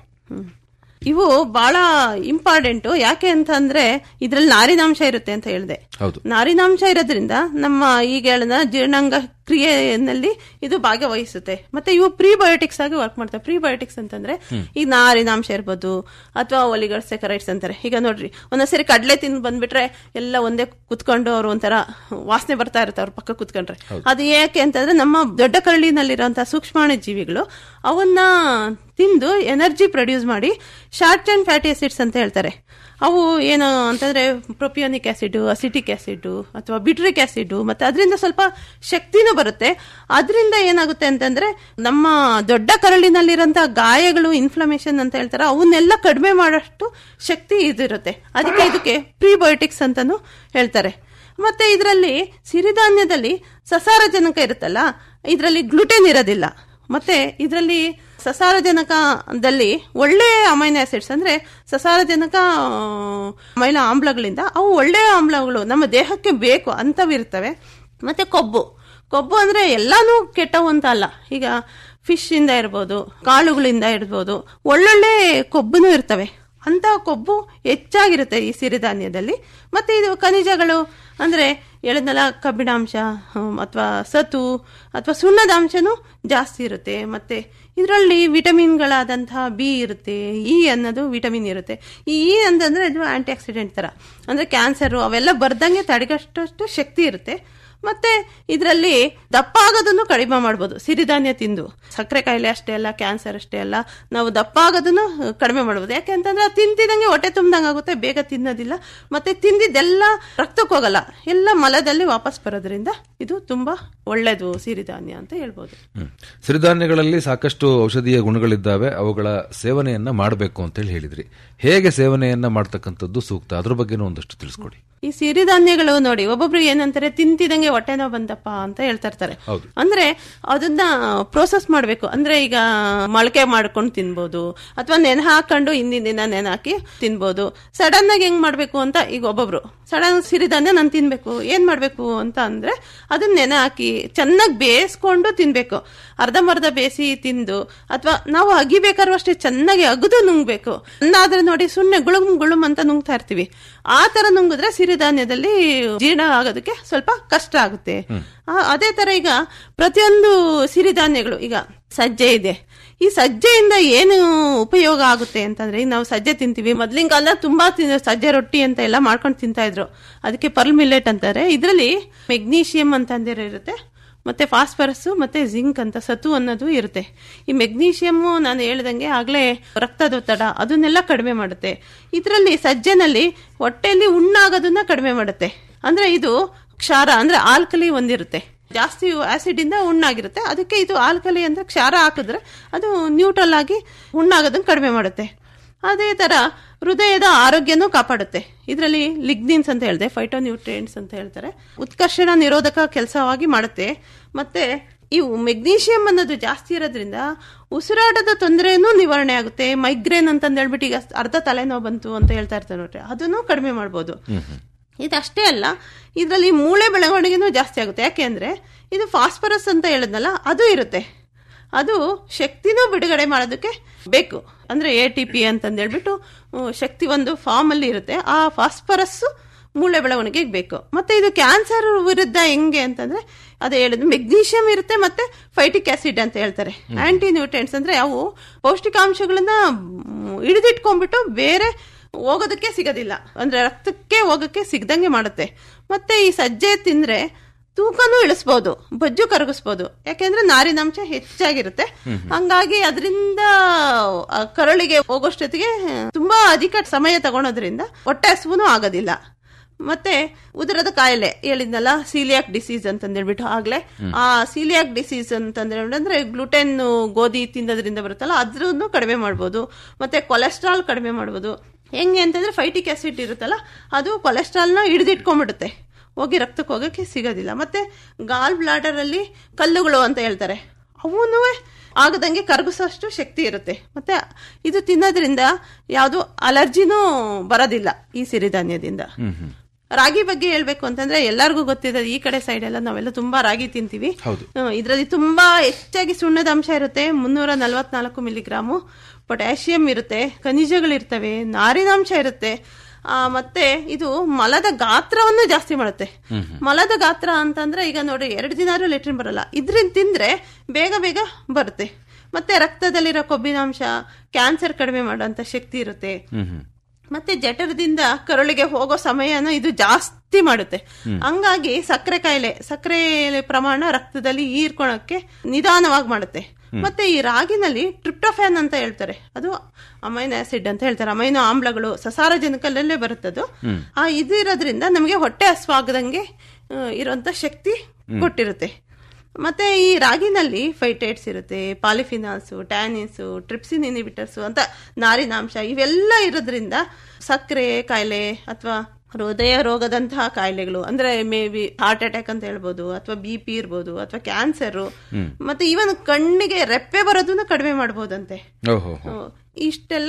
ಇವು ಬಹಳ ಇಂಪಾರ್ಟೆಂಟ್ ಯಾಕೆ ಅಂತ ಅಂದ್ರೆ ಇದ್ರಲ್ಲಿ ನಾರಿನಾಂಶ ಇರುತ್ತೆ ಅಂತ ಹೇಳಿದೆ ಹೌದು ನಾರಿನಾಂಶ ಇರೋದ್ರಿಂದ ನಮ್ಮ ಈಗ ಹೇಳಿದ ಜೀರ್ಣಾಂಗ ಕ್ರಿಯೆಯಲ್ಲಿ ಇದು ಭಾಗವಹಿಸುತ್ತೆ ಮತ್ತೆ ಇವು ಪ್ರೀಬಯೋಟಿಕ್ಸ್ ಆಗಿ ವರ್ಕ್ ಮಾಡ್ತವೆ ಪ್ರೀಬಯೋಟಿಕ್ಸ್ ಅಂತಂದ್ರೆ ಈಗ ನಾರಿನಾಂಶ ಇರ್ಬೋದು ಅಥವಾ ಒಲಿಗಡ್ಸೆಕರೈಟ್ಸ್ ಅಂತಾರೆ ಈಗ ನೋಡ್ರಿ ಒಂದೊಂದ್ಸರಿ ಕಡಲೆ ತಿಂದು ಬಂದ್ಬಿಟ್ರೆ ಎಲ್ಲ ಒಂದೇ ಕುತ್ಕೊಂಡು ಅವ್ರು ಒಂಥರ ವಾಸನೆ ಬರ್ತಾ ಇರುತ್ತೆ ಅವ್ರ ಪಕ್ಕ ಕುತ್ಕೊಂಡ್ರೆ ಅದು ಏಕೆ ಅಂತಂದ್ರೆ ನಮ್ಮ ದೊಡ್ಡ ಕರಳಿನಲ್ಲಿರುವಂತಹ ಸೂಕ್ಷ್ಮಾಣು ಜೀವಿಗಳು ಅವನ್ನ ತಿಂದು ಎನರ್ಜಿ ಪ್ರೊಡ್ಯೂಸ್ ಮಾಡಿ ಶಾರ್ಟ್ ಅಂಡ್ ಫ್ಯಾಟಿ ಆಸಿಡ್ಸ್ ಅಂತ ಹೇಳ್ತಾರೆ ಅವು ಏನು ಅಂತಂದ್ರೆ ಪ್ರೊಪಿಯೋನಿಕ್ ಆಸಿಡ್ ಅಸಿಟಿಕ್ ಆಸಿಡ್ ಅಥವಾ ಬಿಟ್ರಿಕ್ ಆಸಿಡ್ ಮತ್ತೆ ಅದರಿಂದ ಸ್ವಲ್ಪ ಶಕ್ತಿನೂ ಬರುತ್ತೆ ಅದರಿಂದ ಏನಾಗುತ್ತೆ ಅಂತಂದ್ರೆ ನಮ್ಮ ದೊಡ್ಡ ಕರಳಿನಲ್ಲಿರೋಂಥ ಗಾಯಗಳು ಇನ್ಫ್ಲಮೇಷನ್ ಅಂತ ಹೇಳ್ತಾರೆ ಅವನ್ನೆಲ್ಲ ಕಡಿಮೆ ಮಾಡೋಷ್ಟು ಶಕ್ತಿ ಇದಿರುತ್ತೆ ಅದಕ್ಕೆ ಇದಕ್ಕೆ ಪ್ರೀಬಯೋಟಿಕ್ಸ್ ಅಂತಾನು ಹೇಳ್ತಾರೆ ಮತ್ತೆ ಇದರಲ್ಲಿ ಸಿರಿಧಾನ್ಯದಲ್ಲಿ ಸಸಾರಜನಕ ಇರುತ್ತಲ್ಲ ಇದರಲ್ಲಿ ಗ್ಲುಟೆನ್ ಇರೋದಿಲ್ಲ ಮತ್ತೆ ಇದರಲ್ಲಿ ಸಸಾರಜನಕದಲ್ಲಿ ಒಳ್ಳೆ ಅಮೈನೋ ಆಸಿಡ್ಸ್ ಅಂದ್ರೆ ಸಸಾರಜನಕ ಅಮೈನೋ ಆಮ್ಲಗಳಿಂದ ಅವು ಒಳ್ಳೆ ಆಮ್ಲಗಳು ನಮ್ಮ ದೇಹಕ್ಕೆ ಬೇಕು ಅಂತವಿರ್ತವೆ ಮತ್ತೆ ಕೊಬ್ಬು ಕೊಬ್ಬು ಅಂದ್ರೆ ಎಲ್ಲಾನು ಕೆಟ್ಟವು ಅಂತ ಅಲ್ಲ ಈಗ ಫಿಶ್ ಇಂದ ಇರ್ಬೋದು ಕಾಳುಗಳಿಂದ ಇರ್ಬೋದು ಒಳ್ಳೊಳ್ಳೆ ಕೊಬ್ಬುನು ಇರ್ತವೆ ಅಂತ ಕೊಬ್ಬು ಹೆಚ್ಚಾಗಿರುತ್ತೆ ಈ ಸಿರಿಧಾನ್ಯದಲ್ಲಿ ಮತ್ತೆ ಇದು ಖನಿಜಗಳು ಅಂದ್ರೆ ಎಳೆದಲ್ಲ ಕಬ್ಬಿಣಾಂಶ ಅಥವಾ ಸತು ಅಥವಾ ಸುಣ್ಣದ ಅಂಶನೂ ಜಾಸ್ತಿ ಇರುತ್ತೆ ಮತ್ತೆ ಇದರಲ್ಲಿ ವಿಟಮಿನ್ಗಳಾದಂತಹ ಬಿ ಇರುತ್ತೆ ಇ ಅನ್ನೋದು ವಿಟಮಿನ್ ಇರುತ್ತೆ ಈ ಇ ಅಂತಂದ್ರೆ ಇದು ಆಂಟಿ ಆಕ್ಸಿಡೆಂಟ್ ತರ ಅಂದ್ರೆ ಕ್ಯಾನ್ಸರ್ ಅವೆಲ್ಲ ಬರ್ದಂಗೆ ತಡೆಗಷ್ಟಷ್ಟು ಶಕ್ತಿ ಇರುತ್ತೆ ಮತ್ತೆ ಇದರಲ್ಲಿ ದಪ್ಪ ಆಗೋದನ್ನು ಕಡಿಮೆ ಮಾಡ್ಬೋದು ಸಿರಿಧಾನ್ಯ ತಿಂದು ಸಕ್ಕರೆ ಕಾಯಿಲೆ ಅಷ್ಟೇ ಅಲ್ಲ ಕ್ಯಾನ್ಸರ್ ಅಷ್ಟೇ ಅಲ್ಲ ನಾವು ದಪ್ಪ ಆಗೋದನ್ನು ಕಡಿಮೆ ಮಾಡ್ಬೋದು ಯಾಕೆ ಅಂತಂದ್ರೆ ಅದು ತಿಂತಿದಂಗೆ ಹೊಟ್ಟೆ ತುಂಬ್ದಂಗೆ ಆಗುತ್ತೆ ಬೇಗ ತಿನ್ನೋದಿಲ್ಲ ಮತ್ತೆ ತಿಂದಿದ್ದೆಲ್ಲ ರಕ್ತಕ್ಕೆ ಹೋಗಲ್ಲ ಎಲ್ಲ ಮಲದಲ್ಲಿ ವಾಪಸ್ ಬರೋದ್ರಿಂದ ಇದು ತುಂಬಾ ಒಳ್ಳೇದು ಸಿರಿಧಾನ್ಯ ಅಂತ ಹೇಳ್ಬೋದು ಹ್ಮ್. ಸಿರಿಧಾನ್ಯಗಳಲ್ಲಿ ಸಾಕಷ್ಟು ಔಷಧೀಯ ಗುಣಗಳಿದ್ದಾವೆ ಅವುಗಳ ಸೇವನೆಯನ್ನ ಮಾಡಬೇಕು ಅಂತ ಹೇಳಿ ಹೇಳಿದ್ರಿ ಹೇಗೆ ಸೇವನೆಯನ್ನ ಮಾಡ್ತಕ್ಕಂಥದ್ದು ಸೂಕ್ತ ಅದ್ರ ಬಗ್ಗೆನೂ ಒಂದಷ್ಟು ತಿಳಿಸ್ಕೊಡಿ ಈ ಸಿರಿಧಾನ್ಯಗಳು ನೋಡಿ ಒಬ್ಬೊಬ್ರು ಏನಂತಾರೆ ತಿಂತಿದಂಗೆ ಹೊಟ್ಟೆ ನೋವು ಬಂದಪ್ಪ ಅಂತ ಹೇಳ್ತಾ ಇರ್ತಾರೆ ಹೌದು. ಅಂದ್ರೆ ಅದನ್ನ ಪ್ರೋಸೆಸ್ ಮಾಡ್ಬೇಕು ಅಂದ್ರೆ ಈಗ ಮೊಳಕೆ ಮಾಡ್ಕೊಂಡು ತಿನ್ಬೋದು ಅಥವಾ ನೆನೆ ಹಾಕೊಂಡು ಹಿಂದಿನ ದಿನ ನೆನೆ ಹಾಕಿ ತಿನ್ಬೋದು ಸಡನ್ ಆಗಿ ಹೆಂಗ್ ಮಾಡ್ಬೇಕು ಅಂತ ಈಗ ಒಬ್ಬೊಬ್ರು ಸಡನ್ ಸಿರಿಧಾನ್ಯ ನಾನು ತಿನ್ಬೇಕು ಏನ್ ಮಾಡ್ಬೇಕು ಅಂತ ಅಂದ್ರೆ ಅದನ್ನ ನೆನೆ ಹಾಕಿ ಚೆನ್ನಾಗಿ ಬೇಯಿಸ್ಕೊಂಡು ತಿನ್ಬೇಕು ಅರ್ಧಂಬರ್ಧ ಬೇಯಿಸಿ ತಿಂದು ಅಥವಾ ನಾವು ಅಗಿಬೇಕಾದ್ರೂ ಅಷ್ಟೇ ಚೆನ್ನಾಗಿ ಅಗದು ನುಂಗ್ಬೇಕು ಅನ್ನಾದ್ರೆ ನೋಡಿ ಸುಮ್ಮನೆ ಗುಳುಮ್ ಗುಳುಮ್ ಅಂತ ನುಂಗ್ತಾ ಇರ್ತೀವಿ ಆ ತರ ನುಂಗಿದ್ರೆ ಸಿರಿಧಾನ್ಯದಲ್ಲಿ ಜೀರ್ಣ ಆಗೋದಕ್ಕೆ ಸ್ವಲ್ಪ ಕಷ್ಟ ಆಗುತ್ತೆ ಆ, ಅದೇ ತರ ಈಗ ಪ್ರತಿಯೊಂದು ಸಿರಿಧಾನ್ಯಗಳು ಈಗ ಸಜ್ಜೆ ಇದೆ ಈ ಸಜ್ಜೆಯಿಂದ ಏನು ಉಪಯೋಗ ಆಗುತ್ತೆ ಅಂತಂದ್ರೆ ಈಗ ನಾವು ಸಜ್ಜೆ ತಿಂತೀವಿ ಮೊದ್ಲಿನ ಕಾಲ ತುಂಬಾ ತಿನ್- ಸಜ್ಜೆ ರೊಟ್ಟಿ ಅಂತ ಎಲ್ಲ ಮಾಡ್ಕೊಂಡು ತಿಂತಾ ಇದ್ರು ಅದಕ್ಕೆ ಪರ್ಲ್ ಮಿಲ್ಲೆಟ್ ಅಂತಾರೆ ಇದರಲ್ಲಿ ಮೆಗ್ನೀಷಿಯಂ ಅಂತಂದಿರೋ ಇರುತ್ತೆ ಮತ್ತೆ ಫಾಸ್ಫರಸ್ ಮತ್ತೆ ಜಿಂಕ್ ಅಂತ ಸತು ಅನ್ನೋದು ಇರುತ್ತೆ ಈ ಮೆಗ್ನೀಷಿಯಮ್ ನಾನು ಹೇಳ್ದಂಗೆ ಆಗ್ಲೇ ರಕ್ತದೊತ್ತಡ ಅದನ್ನೆಲ್ಲ ಕಡಿಮೆ ಮಾಡುತ್ತೆ ಇದರಲ್ಲಿ ಸಜ್ಜೆನಲ್ಲಿ ಹೊಟ್ಟೆಯಲ್ಲಿ ಉಣ್ಣಾಗೋದನ್ನ ಕಡಿಮೆ ಮಾಡುತ್ತೆ ಅಂದ್ರೆ ಇದು ಕ್ಷಾರ ಅಂದ್ರೆ ಆಲ್ಕಲಿ ಹೊಂದಿರುತ್ತೆ ಜಾಸ್ತಿ ಆಸಿಡ್ ಇಂದ ಉಣ್ಣಾಗಿರುತ್ತೆ ಅದಕ್ಕೆ ಇದು ಆಲ್ಕಲಿ ಅಂದ್ರೆ ಕ್ಷಾರ ಹಾಕಿದ್ರೆ ಅದು ನ್ಯೂಟ್ರಲ್ ಆಗಿ ಉಣ್ಣಾಗೋದನ್ನ ಕಡಿಮೆ ಮಾಡುತ್ತೆ ಅದೇ ತರ ಹೃದಯದ ಆರೋಗ್ಯನೂ ಕಾಪಾಡುತ್ತೆ ಇದರಲ್ಲಿ ಲಿಗ್ನಿನ್ಸ್ ಅಂತ ಹೇಳಿದೆ ಫೈಟೋನ್ಯೂಟ್ರಿಯೆಂಟ್ಸ್ ಅಂತ ಹೇಳ್ತಾರೆ ಉತ್ಕರ್ಷಣ ನಿರೋಧಕ ಕೆಲಸವಾಗಿ ಮಾಡುತ್ತೆ ಮತ್ತೆ ಇವು ಮೆಗ್ನೀಷಿಯಂ ಅನ್ನೋದು ಜಾಸ್ತಿ ಇರೋದ್ರಿಂದ ಉಸಿರಾಟದ ತೊಂದರೆನೂ ನಿವಾರಣೆ ಆಗುತ್ತೆ ಮೈಗ್ರೇನ್ ಅಂತಂದು ಹೇಳ್ಬಿಟ್ಟು ಈಗ ಅರ್ಧ ತಲೆನೋವು ಬಂತು ಅಂತ ಹೇಳ್ತಾ ಇರ್ತಾರೆ ನೋಡ್ರಿ ಅದನ್ನು ಕಡಿಮೆ ಮಾಡ್ಬೋದು ಇದಷ್ಟೇ ಅಲ್ಲ ಇದರಲ್ಲಿ ಮೂಳೆ ಬೆಳವಣಿಗೆನೂ ಜಾಸ್ತಿ ಆಗುತ್ತೆ ಯಾಕೆ ಅಂದ್ರೆ ಇದು ಫಾಸ್ಫರಸ್ ಅಂತ ಹೇಳಿದ್ನಲ್ಲ ಅದು ಇರುತ್ತೆ ಅದು ಶಕ್ತಿನೂ ಬಿಡುಗಡೆ ಮಾಡೋದಕ್ಕೆ ಬೇಕು ಅಂದ್ರೆ ಎ ಟಿ ಪಿ ಅಂತಂದು ಹೇಳ್ಬಿಟ್ಟು ಹ್ಮ್, ಶಕ್ತಿ ಒಂದು ಫಾರ್ಮ್ ಅಲ್ಲಿ ಇರುತ್ತೆ ಆ ಫಾಸ್ಫರಸ್ ಮೂಳೆ ಬೆಳವಣಿಗೆಗೆ ಬೇಕು ಮತ್ತೆ ಇದು ಕ್ಯಾನ್ಸರ್ ವಿರುದ್ಧ ಹೆಂಗೆ ಅಂತಂದ್ರೆ ಅದೇ ಹೇಳಿದ್ರು ಮೆಗ್ನೀಷಿಯಂ ಇರುತ್ತೆ ಮತ್ತೆ ಫೈಟಿಕ್ ಆಸಿಡ್ ಅಂತ ಹೇಳ್ತಾರೆ ಆಂಟಿ ನ್ಯೂಟ್ರಿಯೆಂಟ್ಸ್ ಅಂದ್ರೆ ಅವು ಪೌಷ್ಟಿಕಾಂಶಗಳನ್ನ ಮ್, ಹಿಡಿದಿಟ್ಕೊಂಡ್ಬಿಟ್ಟು ಬೇರೆ ಹೋಗೋದಕ್ಕೆ ಸಿಗೋದಿಲ್ಲ ಅಂದ್ರೆ ರಕ್ತಕ್ಕೆ ಹೋಗಕ್ಕೆ ಸಿಗದಂಗೆ ಮಾಡುತ್ತೆ ಮತ್ತೆ ಈ ಸಜ್ಜೆ ತಿಂದ್ರೆ ತೂಕನೂ ಇಳಿಸ್ಬೋದು ಬೊಜ್ಜು ಕರಗಿಸ್ಬೋದು ಯಾಕೆಂದ್ರೆ ನಾರಿನಾಂಶ ಹೆಚ್ಚಾಗಿರುತ್ತೆ ಹಂಗಾಗಿ ಅದರಿಂದ ಕರಳಿಗೆ ಹೋಗೋಷ್ಟೊತ್ತಿಗೆ ತುಂಬಾ ಅಧಿಕ ಸಮಯ ತಗೊಳೋದ್ರಿಂದ ಹೊಟ್ಟೆ ಹಸುವು ಆಗೋದಿಲ್ಲ ಮತ್ತೆ ಉದರದ ಕಾಯಿಲೆ ಹೇಳಿದ್ನಲ್ಲ ಸೀಲಿಯಾಕ್ ಡಿಸೀಸ್ ಅಂತಂದೇಳ್ಬಿಟ್ಟು ಆಗ್ಲೇ ಆ ಸೀಲಿಯಾಕ್ ಡಿಸೀಸ್ ಅಂತಂದ್ರೆ ಅಂದ್ರೆ ಗ್ಲುಟೆನ್ ಗೋಧಿ ತಿನ್ನೋದ್ರಿಂದ ಬರುತ್ತಲ್ಲ ಅದ್ರನ್ನು ಕಡಿಮೆ ಮಾಡ್ಬೋದು ಮತ್ತೆ ಕೊಲೆಸ್ಟ್ರಾಲ್ ಕಡಿಮೆ ಮಾಡ್ಬೋದು ಹೆಂಗೆ ಅಂತಂದ್ರೆ ಫೈಟಿಕ್ ಆಸಿಡ್ ಇರುತ್ತಲ್ಲ ಅದು ಕೊಲೆಸ್ಟ್ರಾಲ್ನ ಹಿಡಿದಿಟ್ಕೊಂಡ್ಬಿಡುತ್ತೆ ಹೋಗಿ ರಕ್ತಕ್ಕೆ ಹೋಗಕ್ಕೆ ಸಿಗೋದಿಲ್ಲ ಮತ್ತೆ ಗಾಲ್ ಬ್ಲಾಡರ್ ಅಲ್ಲಿ ಕಲ್ಲುಗಳು ಅಂತ ಹೇಳ್ತಾರೆ ಅವನು ಆಗದಂಗೆ ಕರಗಿಸೋಷ್ಟು ಶಕ್ತಿ ಇರುತ್ತೆ ಮತ್ತೆ ಇದು ತಿನ್ನೋದ್ರಿಂದ ಯಾವುದು ಅಲರ್ಜಿನೂ ಬರೋದಿಲ್ಲ ಈ ಸಿರಿಧಾನ್ಯದಿಂದ ರಾಗಿ ಬಗ್ಗೆ ಹೇಳ್ಬೇಕು ಅಂತಂದ್ರೆ ಎಲ್ಲರಿಗೂ ಗೊತ್ತಿದೆ ಈ ಕಡೆ ಸೈಡ್ ಎಲ್ಲ ನಾವೆಲ್ಲ ತುಂಬಾ ರಾಗಿ ತಿಂತೀವಿ ಹೌದು. ಇದರಲ್ಲಿ ತುಂಬಾ ಹೆಚ್ಚಾಗಿ ಸುಣ್ಣದ ಅಂಶ ಇರುತ್ತೆ ಮುನ್ನೂರ ನಲವತ್ನಾಲ್ಕು ಮಿಲಿಗ್ರಾಮು ಪೊಟ್ಯಾಷಿಯಂ ಇರುತ್ತೆ ಖನಿಜಗಳಿರ್ತವೆ ನಾರಿನಾಂಶ ಇರುತ್ತೆ ಆ, ಮತ್ತೆ ಇದು ಮಲದ ಗಾತ್ರವನ್ನು ಜಾಸ್ತಿ ಮಾಡುತ್ತೆ ಮಲದ ಗಾತ್ರ ಅಂತಂದ್ರೆ ಈಗ ನೋಡಿ ಎರಡು ದಿನ ಆದ್ರೂ ಲೆಟ್ರಿನ್ ಬರಲ್ಲ ಇದ್ರಿಂದ ತಿಂದ್ರೆ ಬೇಗ ಬೇಗ ಬರುತ್ತೆ ಮತ್ತೆ ರಕ್ತದಲ್ಲಿರೋ ಕೊಬ್ಬಿನಾಂಶ ಕ್ಯಾನ್ಸರ್ ಕಡಿಮೆ ಮಾಡುವಂತ ಶಕ್ತಿ ಇರುತ್ತೆ ಮತ್ತೆ ಜಠರದಿಂದ ಕರುಳಿಗೆ ಹೋಗೋ ಸಮಯನ ಇದು ಜಾಸ್ತಿ ಮಾಡುತ್ತೆ ಹಂಗಾಗಿ ಸಕ್ಕರೆ ಕಾಯಿಲೆ ಸಕ್ಕರೆ ಪ್ರಮಾಣ ರಕ್ತದಲ್ಲಿ ಹೀರ್ಕೊಳಕ್ಕೆ ನಿಧಾನವಾಗಿ ಮಾಡುತ್ತೆ ಮತ್ತೆ ಈ ರಾಗಿನಲ್ಲಿ ಟ್ರಿಪ್ಟೋಫ್ಯಾನ್ ಅಂತ ಹೇಳ್ತಾರೆ ಅದು ಅಮೈನೋ ಆಸಿಡ್ ಅಂತ ಹೇಳ್ತಾರೆ ಅಮೈನೋ ಆಮ್ಲಗಳು ಸಸಾರಜನಕಲ್ಲೇ ಬರುತ್ತದು ಆ ಇದು ಇರೋದ್ರಿಂದ ನಮಗೆ ಹೊಟ್ಟೆ ಹಸ್ವಾಗದಂಗೆ ಆ, ಇರುವಂತ ಶಕ್ತಿ ಕೊಟ್ಟಿರುತ್ತೆ ಮತ್ತೆ ಈ ರಾಗಿನಲ್ಲಿ ಫೈಟೇಟ್ಸ್ ಇರುತ್ತೆ ಪಾಲಿಫಿನಾಲ್ಸು ಟ್ಯಾನಿನ್ಸು ಟ್ರಿಪ್ಸಿನ್ ಇನಿಬಿಟರ್ಸು ಅಂತ ನಾರಿನಾಂಶ ಇವೆಲ್ಲ ಇರೋದ್ರಿಂದ ಸಕ್ಕರೆ ಕಾಯಿಲೆ ಅಥವಾ ಹೃದಯ ರೋಗದಂತಹ ಕಾಯಿಲೆಗಳು ಅಂದ್ರೆ ಮೇ ಬಿ ಹಾರ್ಟ್ ಅಟ್ಯಾಕ್ ಅಂತ ಹೇಳ್ಬೋದು ಅಥವಾ ಬಿ ಪಿ ಇರ್ಬೋದು ಅಥವಾ ಕ್ಯಾನ್ಸರು ಮತ್ತೆ ಈವನ್ ಕಣ್ಣಿಗೆ ರೆಪ್ಪೆ ಬರೋದನ್ನ ಕಡಿಮೆ ಮಾಡ್ಬೋದಂತೆ ಓಹೋ ಹ್ಮ್. ಇಷ್ಟೆಲ್ಲ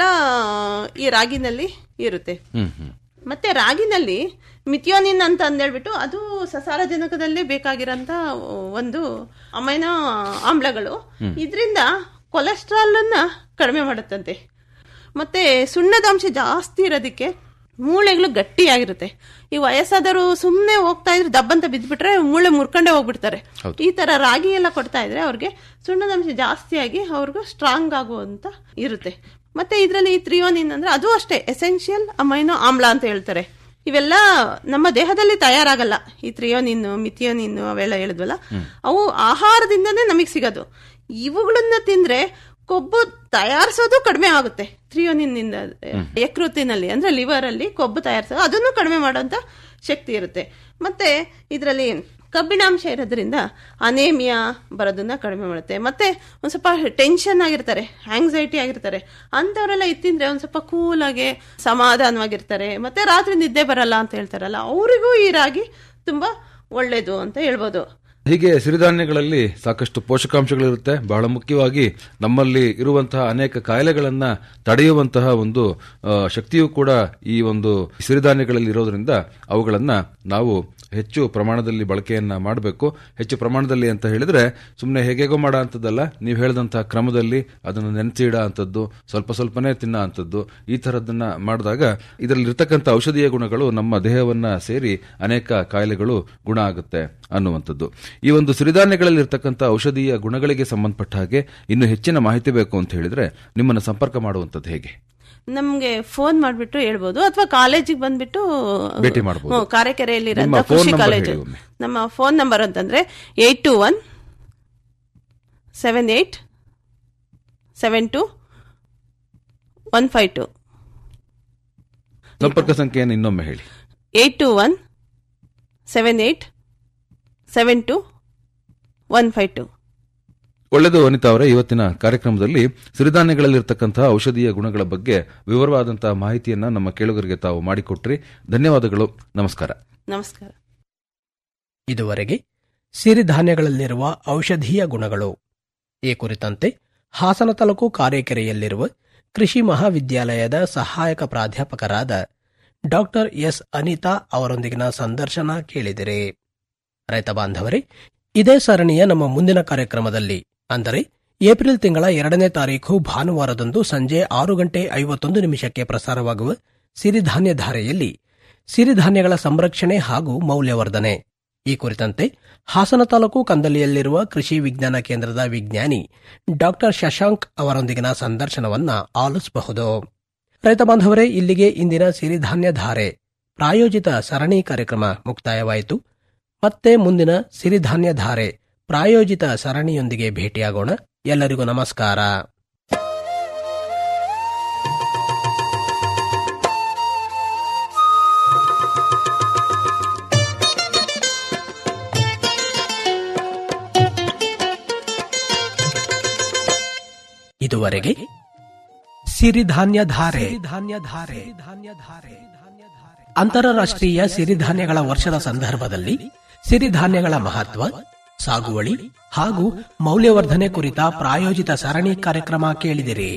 ಈ ರಾಗಿನಲ್ಲಿ ಇರುತ್ತೆ ಹ್ಮ್ ಹ್ಮ್ ಮತ್ತೆ ರಾಗಿನಲ್ಲಿ ಮಿಥಿಯೋನಿನ್ ಅಂತ ಅಂದೇಳ್ಬಿಟ್ಟು ಅದು ಸಸಾರಜನಕದಲ್ಲಿ ಬೇಕಾಗಿರೋಂತ ಒಂದು ಅಮೈನೋ ಆಮ್ಲಗಳು ಇದರಿಂದ ಕೊಲೆಸ್ಟ್ರಾಲ್ ಅನ್ನ ಕಡಿಮೆ ಮಾಡುತ್ತಂತೆ ಮತ್ತೆ ಸುಣ್ಣದಾಂಶ ಜಾಸ್ತಿ ಇರೋದಕ್ಕೆ ಮೂಳೆಗಳು ಗಟ್ಟಿಯಾಗಿರುತ್ತೆ ಈ ವಯಸ್ಸಾದವರು ಸುಮ್ಮನೆ ಹೋಗ್ತಾ ಇದ್ರೆ ದಬ್ಬಂತ ಬಿದ್ಬಿಟ್ರೆ ಮೂಳೆ ಮುರ್ಕೊಂಡೇ ಹೋಗ್ಬಿಡ್ತಾರೆ ಈ ತರ ರಾಗಿ ಎಲ್ಲ ಕೊಡ್ತಾ ಇದ್ರೆ ಅವ್ರಿಗೆ ಸುಣ್ಣದಾಂಶ ಜಾಸ್ತಿಯಾಗಿ ಅವ್ರಿಗೂ ಸ್ಟ್ರಾಂಗ್ ಆಗುವಂತ ಇರುತ್ತೆ ಮತ್ತೆ ಇದರಲ್ಲಿ ತ್ರಿಯೋನಿನ್ ಅಂದ್ರೆ ಅದು ಅಷ್ಟೇ ಎಸೆನ್ಷಿಯಲ್ ಅಮೈನೋ ಆಮ್ಲ ಅಂತ ಹೇಳ್ತಾರೆ ಇವೆಲ್ಲ ನಮ್ಮ ದೇಹದಲ್ಲಿ ತಯಾರಾಗಲ್ಲ ಈ ತ್ರಿಯೋನಿನ್ ಮಿಥಿಯೋನಿನ್ ಅವೆಲ್ಲ ಹೇಳಿದ್ವಲ್ಲ ಅವು ಆಹಾರದಿಂದನೇ ನಮಗೆ ಸಿಗೋದು ಇವುಗಳನ್ನ ತಿಂದ್ರೆ ಕೊಬ್ಬು ತಯಾರಿಸೋದು ಕಡಿಮೆ ಆಗುತ್ತೆ ತ್ರಿಯೋನಿನ್ನಿಂದ ಯಕೃತಿನಲ್ಲಿ ಅಂದ್ರೆ ಲಿವರ್ ಅಲ್ಲಿ ಕೊಬ್ಬು ತಯಾರಿಸೋದು ಅದನ್ನು ಕಡಿಮೆ ಮಾಡುವಂತ ಶಕ್ತಿ ಇರುತ್ತೆ ಮತ್ತೆ ಇದರಲ್ಲಿ ಕಬ್ಬಿಣಾಂಶ ಇರೋದ್ರಿಂದ ಅನೇಮಿಯಾ ಬರೋದನ್ನ ಕಡಿಮೆ ಮಾಡುತ್ತೆ ಮತ್ತೆ ಒಂದ್ ಸ್ವಲ್ಪ ಟೆನ್ಷನ್ ಆಗಿರ್ತಾರೆ ಆಂಗ್ಸೈಟಿ ಆಗಿರ್ತಾರೆ ಅಂತವರೆಲ್ಲ ಇತ್ತಿಂದ್ರೆ ಒಂದ್ ಸ್ವಲ್ಪ ಕೂಲಾಗಿ ಸಮಾಧಾನವಾಗಿರ್ತಾರೆ ಮತ್ತೆ ರಾತ್ರಿ ನಿದ್ದೆ ಬರಲ್ಲ ಅಂತ ಹೇಳ್ತಾರಲ್ಲ ಅವರಿಗೂ ಈ ರಾಗಿ ತುಂಬಾ ಒಳ್ಳೇದು ಅಂತ ಹೇಳ್ಬೋದು ಹೀಗೆ ಸಿರಿಧಾನ್ಯಗಳಲ್ಲಿ ಸಾಕಷ್ಟು ಪೋಷಕಾಂಶಗಳಿರುತ್ತೆ ಬಹಳ ಮುಖ್ಯವಾಗಿ ನಮ್ಮಲ್ಲಿ ಇರುವಂತಹ ಅನೇಕ ಕಾಯಿಲೆಗಳನ್ನ ತಡೆಯುವಂತಹ ಒಂದು ಆ, ಶಕ್ತಿಯೂ ಕೂಡ ಈ ಒಂದು ಸಿರಿಧಾನ್ಯಗಳಲ್ಲಿ ಇರೋದ್ರಿಂದ ಅವುಗಳನ್ನ ನಾವು ಹೆಚ್ಚು ಪ್ರಮಾಣದಲ್ಲಿ ಬಳಕೆಯನ್ನ ಮಾಡಬೇಕು ಹೆಚ್ಚು ಪ್ರಮಾಣದಲ್ಲಿ ಅಂತ ಹೇಳಿದ್ರೆ ಸುಮ್ಮನೆ ಹೇಗೇಗೋ ಮಾಡೋ ಅಂಥದ್ದಲ್ಲ ನೀವು ಹೇಳಿದಂತಹ ಕ್ರಮದಲ್ಲಿ ಅದನ್ನು ನೆನೆಸಿ ಇಡೋ ಅಂಥದ್ದು ಸ್ವಲ್ಪ ಸ್ವಲ್ಪನೇ ತಿನ್ನೋ ಅಂಥದ್ದು ಈ ತರದನ್ನ ಮಾಡಿದಾಗ ಇದರಲ್ಲಿ ಇರ್ತಕ್ಕಂಥ ಔಷಧೀಯ ಗುಣಗಳು ನಮ್ಮ ದೇಹವನ್ನ ಸೇರಿ ಅನೇಕ ಕಾಯಿಲೆಗಳು ಗುಣ ಆಗುತ್ತೆ ಅನ್ನುವಂಥದ್ದು ಈ ಒಂದು ಸಿರಿಧಾನ್ಯಗಳಲ್ಲಿ ಇರ್ತಕ್ಕಂಥ ಔಷಧೀಯ ಗುಣಗಳಿಗೆ ಸಂಬಂಧಪಟ್ಟ ಹಾಗೆ ಇನ್ನು ಹೆಚ್ಚಿನ ಮಾಹಿತಿ ಬೇಕು ಅಂತ ಹೇಳಿದ್ರೆ ನಿಮ್ಮನ್ನು ಸಂಪರ್ಕ ಮಾಡುವಂಥದ್ದು ಹೇಗೆ ನಮ್ಗೆ ಫೋನ್ ಮಾಡ್ಬಿಟ್ಟು ಹೇಳ್ಬೋದು ಅಥವಾ ಕಾಲೇಜಿಗೆ ಬಂದ್ಬಿಟ್ಟು ಭೇಟಿ ಮಾಡ್ಬೋದು. ಹ್ಮ್, ಕಾರೆಕೆರೆಯಲ್ಲಿ ನಿಮ್ಮ ಇರೋ phone ಕೃಷಿ number ಕಾಲೇಜು ಹೇಳಿ ಒಮ್ಮೆ. ನಮ್ಮ ಫೋನ್ ನಂಬರ್ ಅಂತಂದ್ರೆ eight two one seven eight seven two one five two ಸಂಪರ್ಕ ಸಂಖ್ಯೆಯನ್ನು ಇನ್ನೊಮ್ಮೆ ಹೇಳಿ eight two one seven eight seven two one five two ಒಳ್ಳೆಯದು ವನಿತಾ ಅವರೇ ಇವತ್ತಿನ ಕಾರ್ಯಕ್ರಮದಲ್ಲಿ ಸಿರಿಧಾನ್ಯಗಳಲ್ಲಿರ್ತಕ್ಕಂತಹ ಔಷಧೀಯ ಗುಣಗಳ ಬಗ್ಗೆ ವಿವರವಾದಂತಹ ಮಾಹಿತಿಯನ್ನ ನಮ್ಮ ಕೇಳುಗರಿಗೆ ತಾವು ಮಾಡಿಕೊಟ್ರಿ ಧನ್ಯವಾದಗಳು ನಮಸ್ಕಾರ ನಮಸ್ಕಾರ ಇದುವರೆಗೆ ಸಿರಿಧಾನ್ಯಗಳಲ್ಲಿರುವ ಔಷಧೀಯ ಗುಣಗಳು ಈ ಕುರಿತಂತೆ ಹಾಸನ ತಾಲೂಕು ಕಾರೇಕೆರೆಯಲ್ಲಿರುವ ಕೃಷಿ ಮಹಾವಿದ್ಯಾಲಯದ ಸಹಾಯಕ ಪ್ರಾಧ್ಯಾಪಕರಾದ ಡಾಕ್ಟರ್ ಎಸ್ ಅನಿತಾ ಅವರೊಂದಿಗಿನ ಸಂದರ್ಶನ ಕೇಳಿದಿರಿ ರೈತ ಬಾಂಧವರೇ ಇದೇ ಸರಣಿಯ ನಮ್ಮ ಮುಂದಿನ ಕಾರ್ಯಕ್ರಮದಲ್ಲಿ ಅಂದರೆ ಏಪ್ರಿಲ್ ತಿಂಗಳ ಎರಡನೇ ತಾರೀಖು ಭಾನುವಾರದಂದು ಸಂಜೆ ಆರು ಗಂಟೆ ಐವತ್ತೊಂದು ನಿಮಿಷಕ್ಕೆ ಪ್ರಸಾರವಾಗುವ ಸಿರಿಧಾನ್ಯ ಧಾರೆಯಲ್ಲಿ ಸಿರಿಧಾನ್ಯಗಳ ಸಂರಕ್ಷಣೆ ಹಾಗೂ ಮೌಲ್ಯವರ್ಧನೆ ಈ ಕುರಿತಂತೆ ಹಾಸನ ತಾಲೂಕು ಕಂದಲಿಯಲ್ಲಿರುವ ಕೃಷಿ ವಿಜ್ಞಾನ ಕೇಂದ್ರದ ವಿಜ್ಞಾನಿ ಡಾಕ್ಟರ್ ಶಶಾಂಕ್ ಅವರೊಂದಿಗಿನ ಸಂದರ್ಶನವನ್ನ ಆಲಿಸಬಹುದು ರೈತ ಬಾಂಧವರೇ ಇಲ್ಲಿಗೆ ಇಂದಿನ ಸಿರಿಧಾನ್ಯ ಧಾರೆ ಪ್ರಾಯೋಜಿತ ಸರಣಿ ಕಾರ್ಯಕ್ರಮ ಮುಕ್ತಾಯವಾಯಿತು ಮತ್ತೆ ಮುಂದಿನ ಸಿರಿಧಾನ್ಯ ಧಾರೆ ಪ್ರಾಯೋಜಿತ ಸರಣಿಯೊಂದಿಗೆ ಭೇಟಿಯಾಗೋಣ ಎಲ್ಲರಿಗೂ ನಮಸ್ಕಾರ ಇದುವರೆಗೆ ಸಿರಿಧಾನ್ಯ ಧಾರೆ ಧಾನ್ಯ ಧಾರೆ ಧಾನ್ಯ ಧಾರೆ ಅಂತಾರಾಷ್ಟ್ರೀಯ ಸಿರಿಧಾನ್ಯಗಳ ವರ್ಷದ ಸಂದರ್ಭದಲ್ಲಿ ಸಿರಿಧಾನ್ಯಗಳ ಮಹತ್ವ ಸಾಗುವಳಿ ಹಾಗೂ ಮೌಲ್ಯವರ್ಧನೆ ಕುರಿತ ಪ್ರಾಯೋಜಿತ ಸರಣಿ ಕಾರ್ಯಕ್ರಮ ಕೇಳಿದಿರಿ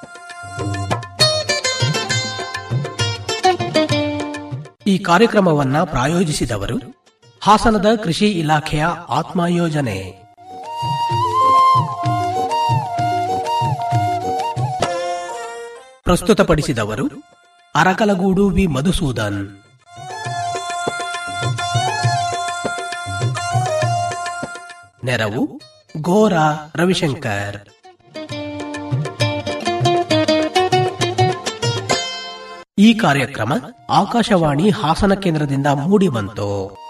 ಈ ಕಾರ್ಯಕ್ರಮವನ್ನ ಪ್ರಾಯೋಜಿಸಿದವರು ಹಾಸನದ ಕೃಷಿ ಇಲಾಖೆಯ ಆತ್ಮ ಯೋಜನೆ ಪ್ರಸ್ತುತಪಡಿಸಿದವರು ಅರಕಲಗೂಡು ವಿ ಮಧುಸೂದನ್ ನೆರವು ಗೋರಾ ರವಿಶಂಕರ್ ಈ ಕಾರ್ಯಕ್ರಮ ಆಕಾಶವಾಣಿ ಹಾಸನ ಕೇಂದ್ರದಿಂದ ಮೂಡಿಬಂತು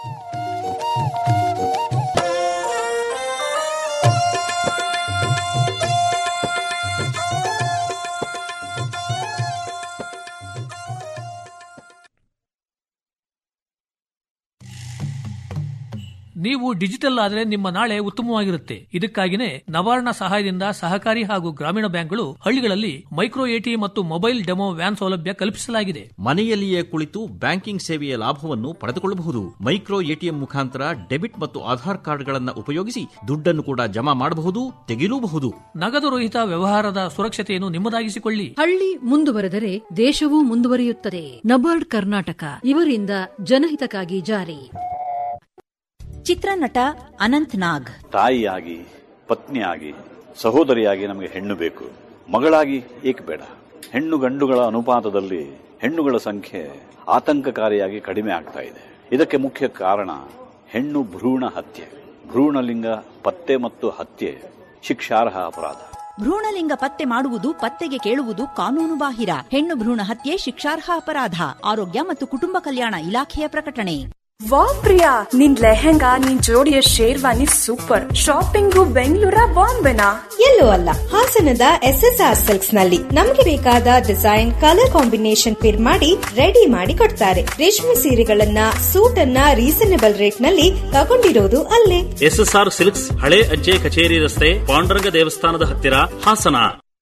ನೀವು ಡಿಜಿಟಲ್ ಆದರೆ ನಿಮ್ಮ ನಾಳೆ ಉತ್ತಮವಾಗಿರುತ್ತೆ ಇದಕ್ಕಾಗಿನೇ ನವಾರ್ಣ ಸಹಾಯದಿಂದ ಸಹಕಾರಿ ಹಾಗೂ ಗ್ರಾಮೀಣ ಬ್ಯಾಂಕ್ಗಳು ಹಳ್ಳಿಗಳಲ್ಲಿ ಮೈಕ್ರೋ ಎಟಿ ಮತ್ತು ಮೊಬೈಲ್ ಡೆಮೋ ವ್ಯಾನ್ ಸೌಲಭ್ಯ ಕಲ್ಪಿಸಲಾಗಿದೆ ಮನೆಯಲ್ಲಿಯೇ ಕುಳಿತು ಬ್ಯಾಂಕಿಂಗ್ ಸೇವೆಯ ಲಾಭವನ್ನು ಪಡೆದುಕೊಳ್ಳಬಹುದು ಮೈಕ್ರೋ ಎಟಿಎಂ ಮುಖಾಂತರ ಡೆಬಿಟ್ ಮತ್ತು ಆಧಾರ್ ಕಾರ್ಡ್ಗಳನ್ನು ಉಪಯೋಗಿಸಿ ದುಡ್ಡನ್ನು ಕೂಡ ಜಮಾ ಮಾಡಬಹುದು ತೆಗೆಯಲೂಬಹುದು ನಗದು ರಹಿತ ವ್ಯವಹಾರದ ಸುರಕ್ಷತೆಯನ್ನು ನಿಮ್ಮದಾಗಿಸಿಕೊಳ್ಳಿ ಹಳ್ಳಿ ಮುಂದುವರೆದರೆ ದೇಶವೂ ಮುಂದುವರಿಯುತ್ತದೆ ನಬಾರ್ಡ್ ಕರ್ನಾಟಕ ಇವರಿಂದ ಜನಹಿತಕ್ಕಾಗಿ ಜಾರಿ ಚಿತ್ರನಟ ಅನಂತ್ ನಾಗ್ ತಾಯಿಯಾಗಿ ಪತ್ನಿಯಾಗಿ ಸಹೋದರಿಯಾಗಿ ನಮಗೆ ಹೆಣ್ಣು ಬೇಕು ಮಗಳಾಗಿ ಏಕೆ ಬೇಡ ಹೆಣ್ಣು ಗಂಡುಗಳ ಅನುಪಾತದಲ್ಲಿ ಹೆಣ್ಣುಗಳ ಸಂಖ್ಯೆ ಆತಂಕಕಾರಿಯಾಗಿ ಕಡಿಮೆ ಆಗ್ತಾ ಇದೆ ಇದಕ್ಕೆ ಮುಖ್ಯ ಕಾರಣ ಹೆಣ್ಣು ಭ್ರೂಣ ಹತ್ಯೆ ಭ್ರೂಣಲಿಂಗ ಪತ್ತೆ ಮತ್ತು ಹತ್ಯೆ ಶಿಕ್ಷಾರ್ಹ ಅಪರಾಧ ಭ್ರೂಣಲಿಂಗ ಪತ್ತೆ ಮಾಡುವುದು ಪತ್ತೆಗೆ ಕೇಳುವುದು ಕಾನೂನು ಬಾಹಿರ ಹೆಣ್ಣು ಭ್ರೂಣ ಹತ್ಯೆ ಶಿಕ್ಷಾರ್ಹ ಅಪರಾಧ ಆರೋಗ್ಯ ಮತ್ತು ಕುಟುಂಬ ಕಲ್ಯಾಣ ಇಲಾಖೆಯ ಪ್ರಕಟಣೆ ವಾ ಪ್ರಿಯಾ ನಿನ್ ಲೆಹೆಂಗಾ ನಿನ್ ಜೋಡಿಯ ಶೇರ್ವಾನಿ ಸೂಪರ್ ಶಾಪಿಂಗು ಬೆಂಗಳೂರ ಬಾಂಬೆನಾ ಎಲ್ಲೂ ಅಲ್ಲ ಹಾಸನದ ಎಸ್ ಎಸ್ ಆರ್ ಸಿಲ್ಕ್ಸ್ ನಲ್ಲಿ ನಮ್ಗೆ ಬೇಕಾದ ಡಿಸೈನ್ ಕಲರ್ ಕಾಂಬಿನೇಷನ್ ಪಿರ್ ಮಾಡಿ ರೆಡಿ ಮಾಡಿ ಕೊಡ್ತಾರೆ ರೇಷ್ಮೆ ಸೀರೆಗಳನ್ನ ಸೂಟ್ ಅನ್ನ ರೀಸನೇಬಲ್ ರೇಟ್ ನಲ್ಲಿ ತಗೊಂಡಿರೋದು ಅಲ್ಲೇ ಎಸ್ಎಸ್ಆರ್ ಸಿಲ್ಕ್ಸ್ ಹಳೆ ಅಜ್ಜೆ ಕಚೇರಿ ರಸ್ತೆ ಪಾಂಡುರಂಗ ದೇವಸ್ಥಾನದ ಹತ್ತಿರ ಹಾಸನ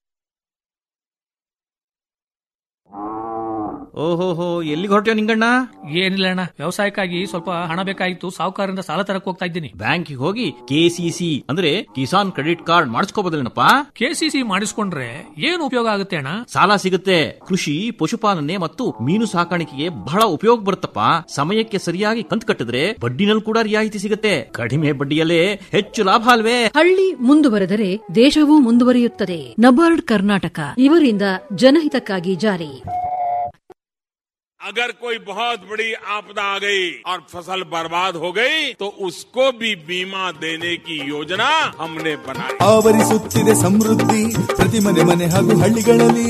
ಓಹೋಹೋ ಎಲ್ಲಿಗೆ ಹೊರಟ್ಯೋ ನಿಂಗಣ್ಣ ಏನಿಲ್ಲ ಅಣ್ಣ ವ್ಯವಸಾಯಕ್ಕಾಗಿ ಸ್ವಲ್ಪ ಹಣ ಬೇಕಾಗಿತ್ತು ಸಾಹುಕಾರರಿಂದ ಸಾಲ ತರಕ್ ಹೋಗ್ತಾ ಇದ್ದೀನಿ ಬ್ಯಾಂಕಿಗೆ ಹೋಗಿ ಕೆಸಿಸಿ ಅಂದ್ರೆ ಕಿಸಾನ್ ಕ್ರೆಡಿಟ್ ಕಾರ್ಡ್ ಮಾಡಿಸ್ಕೋಬೋದಲ್ಲೇನಪ್ಪ ಕೆಸಿಸಿ ಮಾಡಿಸ್ಕೊಂಡ್ರೆ ಏನು ಉಪಯೋಗ ಆಗುತ್ತೆ ಅಣ್ಣ ಸಾಲ ಸಿಗುತ್ತೆ ಕೃಷಿ ಪಶುಪಾಲನೆ ಮತ್ತು ಮೀನು ಸಾಕಾಣಿಕೆಗೆ ಬಹಳ ಉಪಯೋಗ ಬರುತ್ತಪ್ಪ ಸಮಯಕ್ಕೆ ಸರಿಯಾಗಿ ಕಂತು ಕಟ್ಟಿದ್ರೆ ಬಡ್ಡಿನಲ್ಲಿ ಕೂಡ ರಿಯಾಯಿತಿ ಸಿಗುತ್ತೆ ಕಡಿಮೆ ಬಡ್ಡಿಯಲ್ಲೇ ಹೆಚ್ಚು ಲಾಭ ಅಲ್ವೇ ಹಳ್ಳಿ ಮುಂದುವರೆದರೆ ದೇಶವೂ ಮುಂದುವರಿಯುತ್ತದೆ ನಬಾರ್ಡ್ ಕರ್ನಾಟಕ ಇವರಿಂದ ಜನಹಿತಕ್ಕಾಗಿ ಜಾರಿ अगर कोई बहुत बड़ी आपदा आ गई और फसल बर्बाद हो गई तो उसको भी बीमा देने की योजना हमने बनाई ಆವರಿಸುತ್ತಿದೆ ಸಮೃದ್ಧಿ ಪ್ರತಿ ಮನೆ ಮನೆ ಹಾಗೂ ಹಳ್ಳಿಗಳಲ್ಲಿ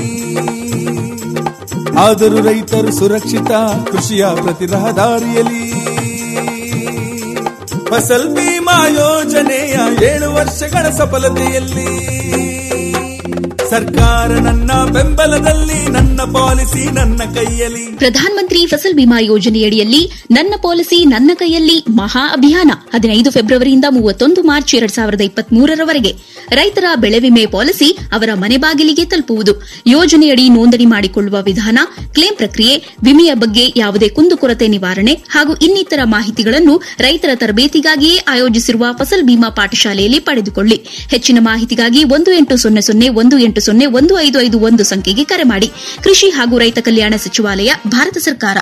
ಆದರೂ ರೈತರು ಸುರಕ್ಷಿತ ಕೃಷಿಯ ಪ್ರತಿ ರಹದಾರಿಯಲ್ಲಿ ಫಸಲ್ ಬಿಮಾ ಯೋಜನೆಯ ಏಳು ವರ್ಷಗಳ ಸಫಲತೆಯಲ್ಲಿ ಸರ್ಕಾರ ನನ್ನ ಬೆಂಬಲದಲ್ಲಿ ನನ್ನ ಪಾಲಿಸಿ ನನ್ನ ಕೈಯಲ್ಲಿ ಪ್ರಧಾನ ಮಂತ್ರಿ ಫಸಲ್ ಬಿಮಾ ಯೋಜನೆಯಡಿಯಲ್ಲಿ ನನ್ನ ಪಾಲಿಸಿ ನನ್ನ ಕೈಯಲ್ಲಿ ಮಹಾ ಅಭಿಯಾನ ಹದಿನೈದು ಫೆಬ್ರವರಿಯಿಂದ ಮೂವತ್ತೊಂದು ಮಾರ್ಚ್ ಎರಡ್ ಸಾವಿರದ ಇಪ್ಪತ್ಮೂರರವರೆಗೆ ರೈತರ ಬೆಳೆ ವಿಮೆ ಪಾಲಿಸಿ ಅವರ ಮನೆ ಬಾಗಿಲಿಗೆ ತಲುಪುವುದು ಯೋಜನೆಯಡಿ ನೋಂದಣಿ ಮಾಡಿಕೊಳ್ಳುವ ವಿಧಾನ ಕ್ಲೇಮ್ ಪ್ರಕ್ರಿಯೆ ವಿಮೆಯ ಬಗ್ಗೆ ಯಾವುದೇ ಕುಂದುಕೊರತೆ ನಿವಾರಣೆ ಹಾಗೂ ಇನ್ನಿತರ ಮಾಹಿತಿಗಳನ್ನು ರೈತರ ತರಬೇತಿಗಾಗಿಯೇ ಆಯೋಜಿಸಿರುವ ಫಸಲ್ ಬಿಮಾ ಪಾಠಶಾಲೆಯಲ್ಲಿ ಪಡೆದುಕೊಳ್ಳಿ ಹೆಚ್ಚಿನ ಮಾಹಿತಿಗಾಗಿ ಒಂದು ಎಂಟು ಸೊನ್ನೆ ಸೊನ್ನೆ ಒಂದು ಎಂಟು ಸೊನ್ನೆ ಒಂದು ಐದು ಐದು ಒಂದು ಸಂಖ್ಯೆಗೆ ಕರೆ ಮಾಡಿ ಕೃಷಿ ಹಾಗೂ ರೈತ ಕಲ್ಯಾಣ ಸಚಿವಾಲಯ ಭಾರತ ಸರ್ಕಾರ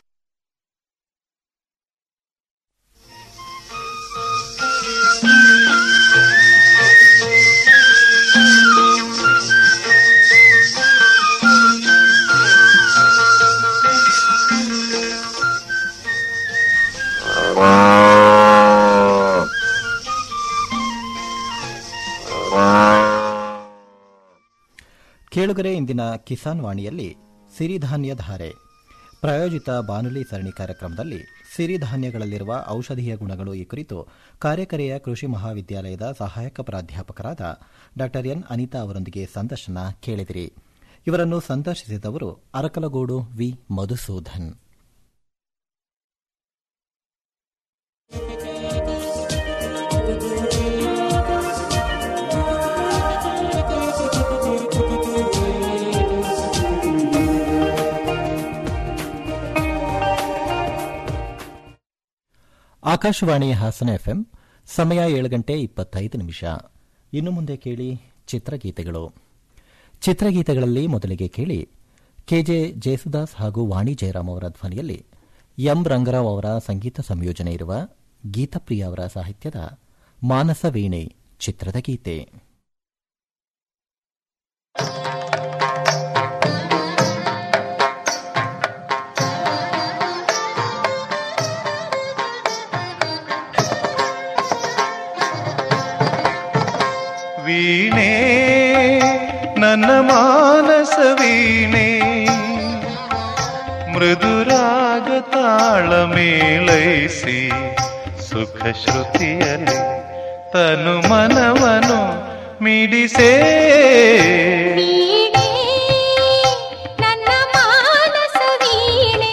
ಕೇಳುಗರೆ ಇಂದಿನ ಕಿಸಾನ್ ವಾಣಿಯಲ್ಲಿ ಸಿರಿಧಾನ್ಯ ಧಾರೆ ಪ್ರಾಯೋಜಿತ ಬಾನುಲಿ ಸರಣಿ ಕಾರ್ಯಕ್ರಮದಲ್ಲಿ ಸಿರಿಧಾನ್ಯಗಳಲ್ಲಿರುವ ಔಷಧೀಯ ಗುಣಗಳು ಈ ಕುರಿತು ಕಾರ್ಯಕರೆಯ ಕೃಷಿ ಮಹಾವಿದ್ಯಾಲಯದ ಸಹಾಯಕ ಪ್ರಾಧ್ಯಾಪಕರಾದ ಡಾ ಎನ್ ಅನಿತಾ ಅವರೊಂದಿಗೆ ಸಂದರ್ಶನ ಕೇಳಿದಿರಿ ಇವರನ್ನು ಸಂದರ್ಶಿಸಿದವರು ಅರಕಲಗೂಡು ವಿ ಮಧುಸೂದನ್ ಆಕಾಶವಾಣಿ ಹಾಸನ ಎಫ್ಎಂ ಸಮಯ ಏಳು ಗಂಟೆ ಇಪ್ಪತ್ತೈದು ನಿಮಿಷ ಇನ್ನು ಮುಂದೆ ಕೇಳಿ ಚಿತ್ರಗೀತೆಗಳು ಚಿತ್ರಗೀತೆಗಳಲ್ಲಿ ಮೊದಲಿಗೆ ಕೇಳಿ ಕೆಜೆ ಜೇಸುದಾಸ್ ಹಾಗೂ ವಾಣಿ ಜಯರಾಮ್ ಅವರ ಧ್ವನಿಯಲ್ಲಿ ಎಂ ರಂಗರಾವ್ ಅವರ ಸಂಗೀತ ಸಂಯೋಜನೆ ಇರುವ ಗೀತಪ್ರಿಯ ಅವರ ಸಾಹಿತ್ಯದ ಮಾನಸ ವೀಣೆ ಚಿತ್ರದ ಗೀತೆ ವೀಣೆ ನನ್ನ ಮಾನಸ ವೀಣೆ ಮೃದುರಾಗ ತಾಳ ಮೇಳೈಸಿ ಸುಖ ಶ್ರುತಿಯಲ್ಲಿ ತನು ಮನವನು ಮಿಡಿಸೇ ನನ್ನ ಮಾನಸ ವೀಣೆ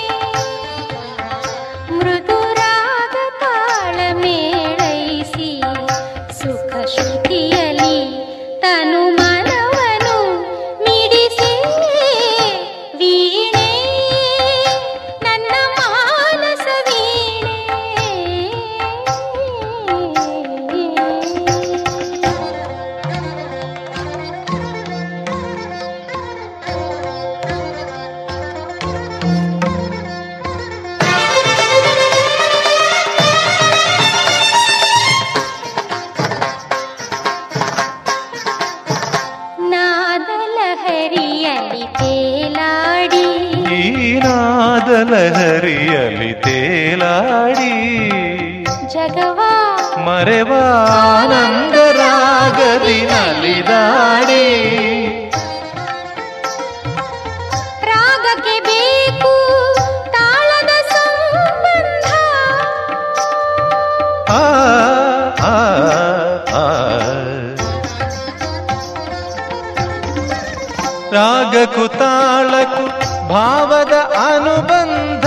ಮೃದುರಾಗ ತಾಳ ಮೇಳೈಸಿ ಸುಖ ಶ್ರುತಿಯಲಿ ತನು ಮನವನು ಮಿಡಿಸೆ ವೀಣೆ ನನ್ನ ಮಾನಸ ನಾದಲಹರಿಯಲಿ ತೇಲಾಡಿ ಈ ನಾದಲಹರಿಯಲಿ ತೇಲಾಡಿ ಜಗವಾ ಮರೆವಾನಂದ ರಾಗದಿ ನಲಿದಾಡಿ ರಾಗಕ್ಕೆ ಬೇಕು ತಾಳದ ಸಂಬಂಧ ಆ ಆ ಆ ರಾಗಕು ತಾಳಕು ಭಾವದ ಅನುಬಂಧ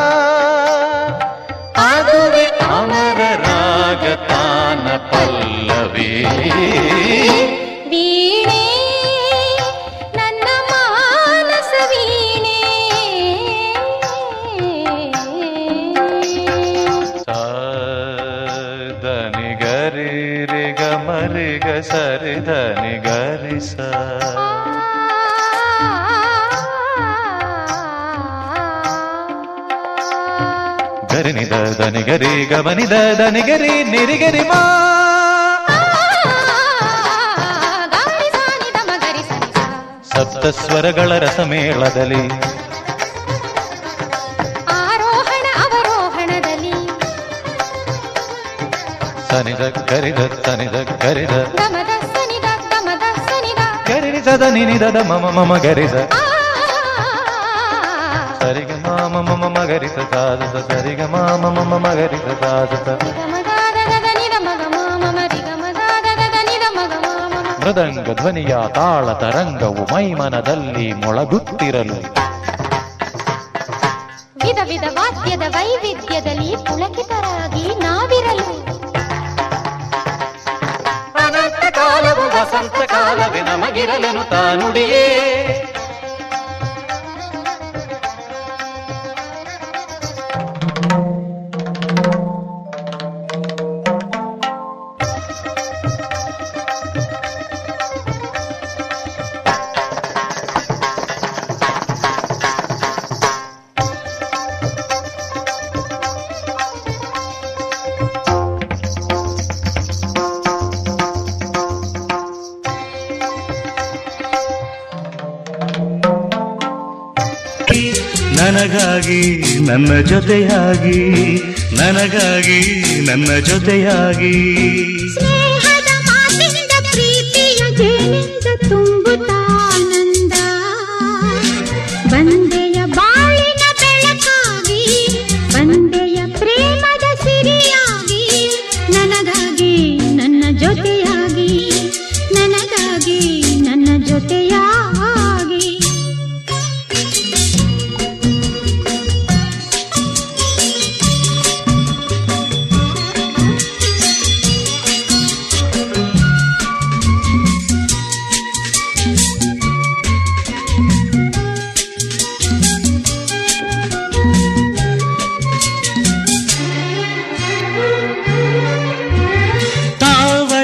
ಅದುವೆ ಅಮರ ರಾಗ ತಾನ ಪಲ್ಲವಿ ವೀಣೆ ನನ್ನ ಮಾನಸ ವೀಣೆ ಧನಿ ಗರಿ ರಿ ಗ ಮರಿ ಗ ಸರಿ ಧನಿ ಗರಿ ಸ ಗರಿ ನಿದ ಧನಿ ಗರಿ ಗ ಮನಿ ದ ಧನಿ ಗರಿ ನಿರಿ ಗರಿ ಮಾ ಸಪ್ತ ಸ್ವರಗಳ ರಸಮೇಳದಲ್ಲಿ ಆರೋಹಣ ಅವರೋಹಣದಲ್ಲಿ ಸನಿದ ಗರಿದ ಸನಿದ ಗರಿದ ಗಮದ ಸನಿದ ಗಮದ ಸನಿದ ಗರಿ ಸದ ನಿನಿದ ಮಮ ಮಮ ಗರಿದ ಸರಿಗ ಮಾಮ ಮಮ ಮಗರಿಸ ಸಾಧಸ ಸರಿಗ ಮಾಮ ಮಮ ಮಗರಿಸ ಸಾಧಸ ಮೃದಂಗ ಧ್ವನಿಯ ತಾಳ ತರಂಗವು ಮೈಮನದಲ್ಲಿ ಮೊಳಗುತ್ತಿರಲು ವಿಧ ವಿಧ ವಾದ್ಯದ ವೈವಿಧ್ಯದಲ್ಲಿ ಪುಳಕಿತರಾಗಿ ನಾವಿರಲು ಅನಂತ ಕಾಲವು ವಸಂತ ಕಾಲವೇ ನಮಗಿರಲೆನು ತಾನುಡಿಯೇ ನನಗಾಗಿ ನನ್ನ ಜೊತೆಯಾಗಿ ನನಗಾಗಿ ನನ್ನ ಜೊತೆಯಾಗಿ ಸ್ನೇಹ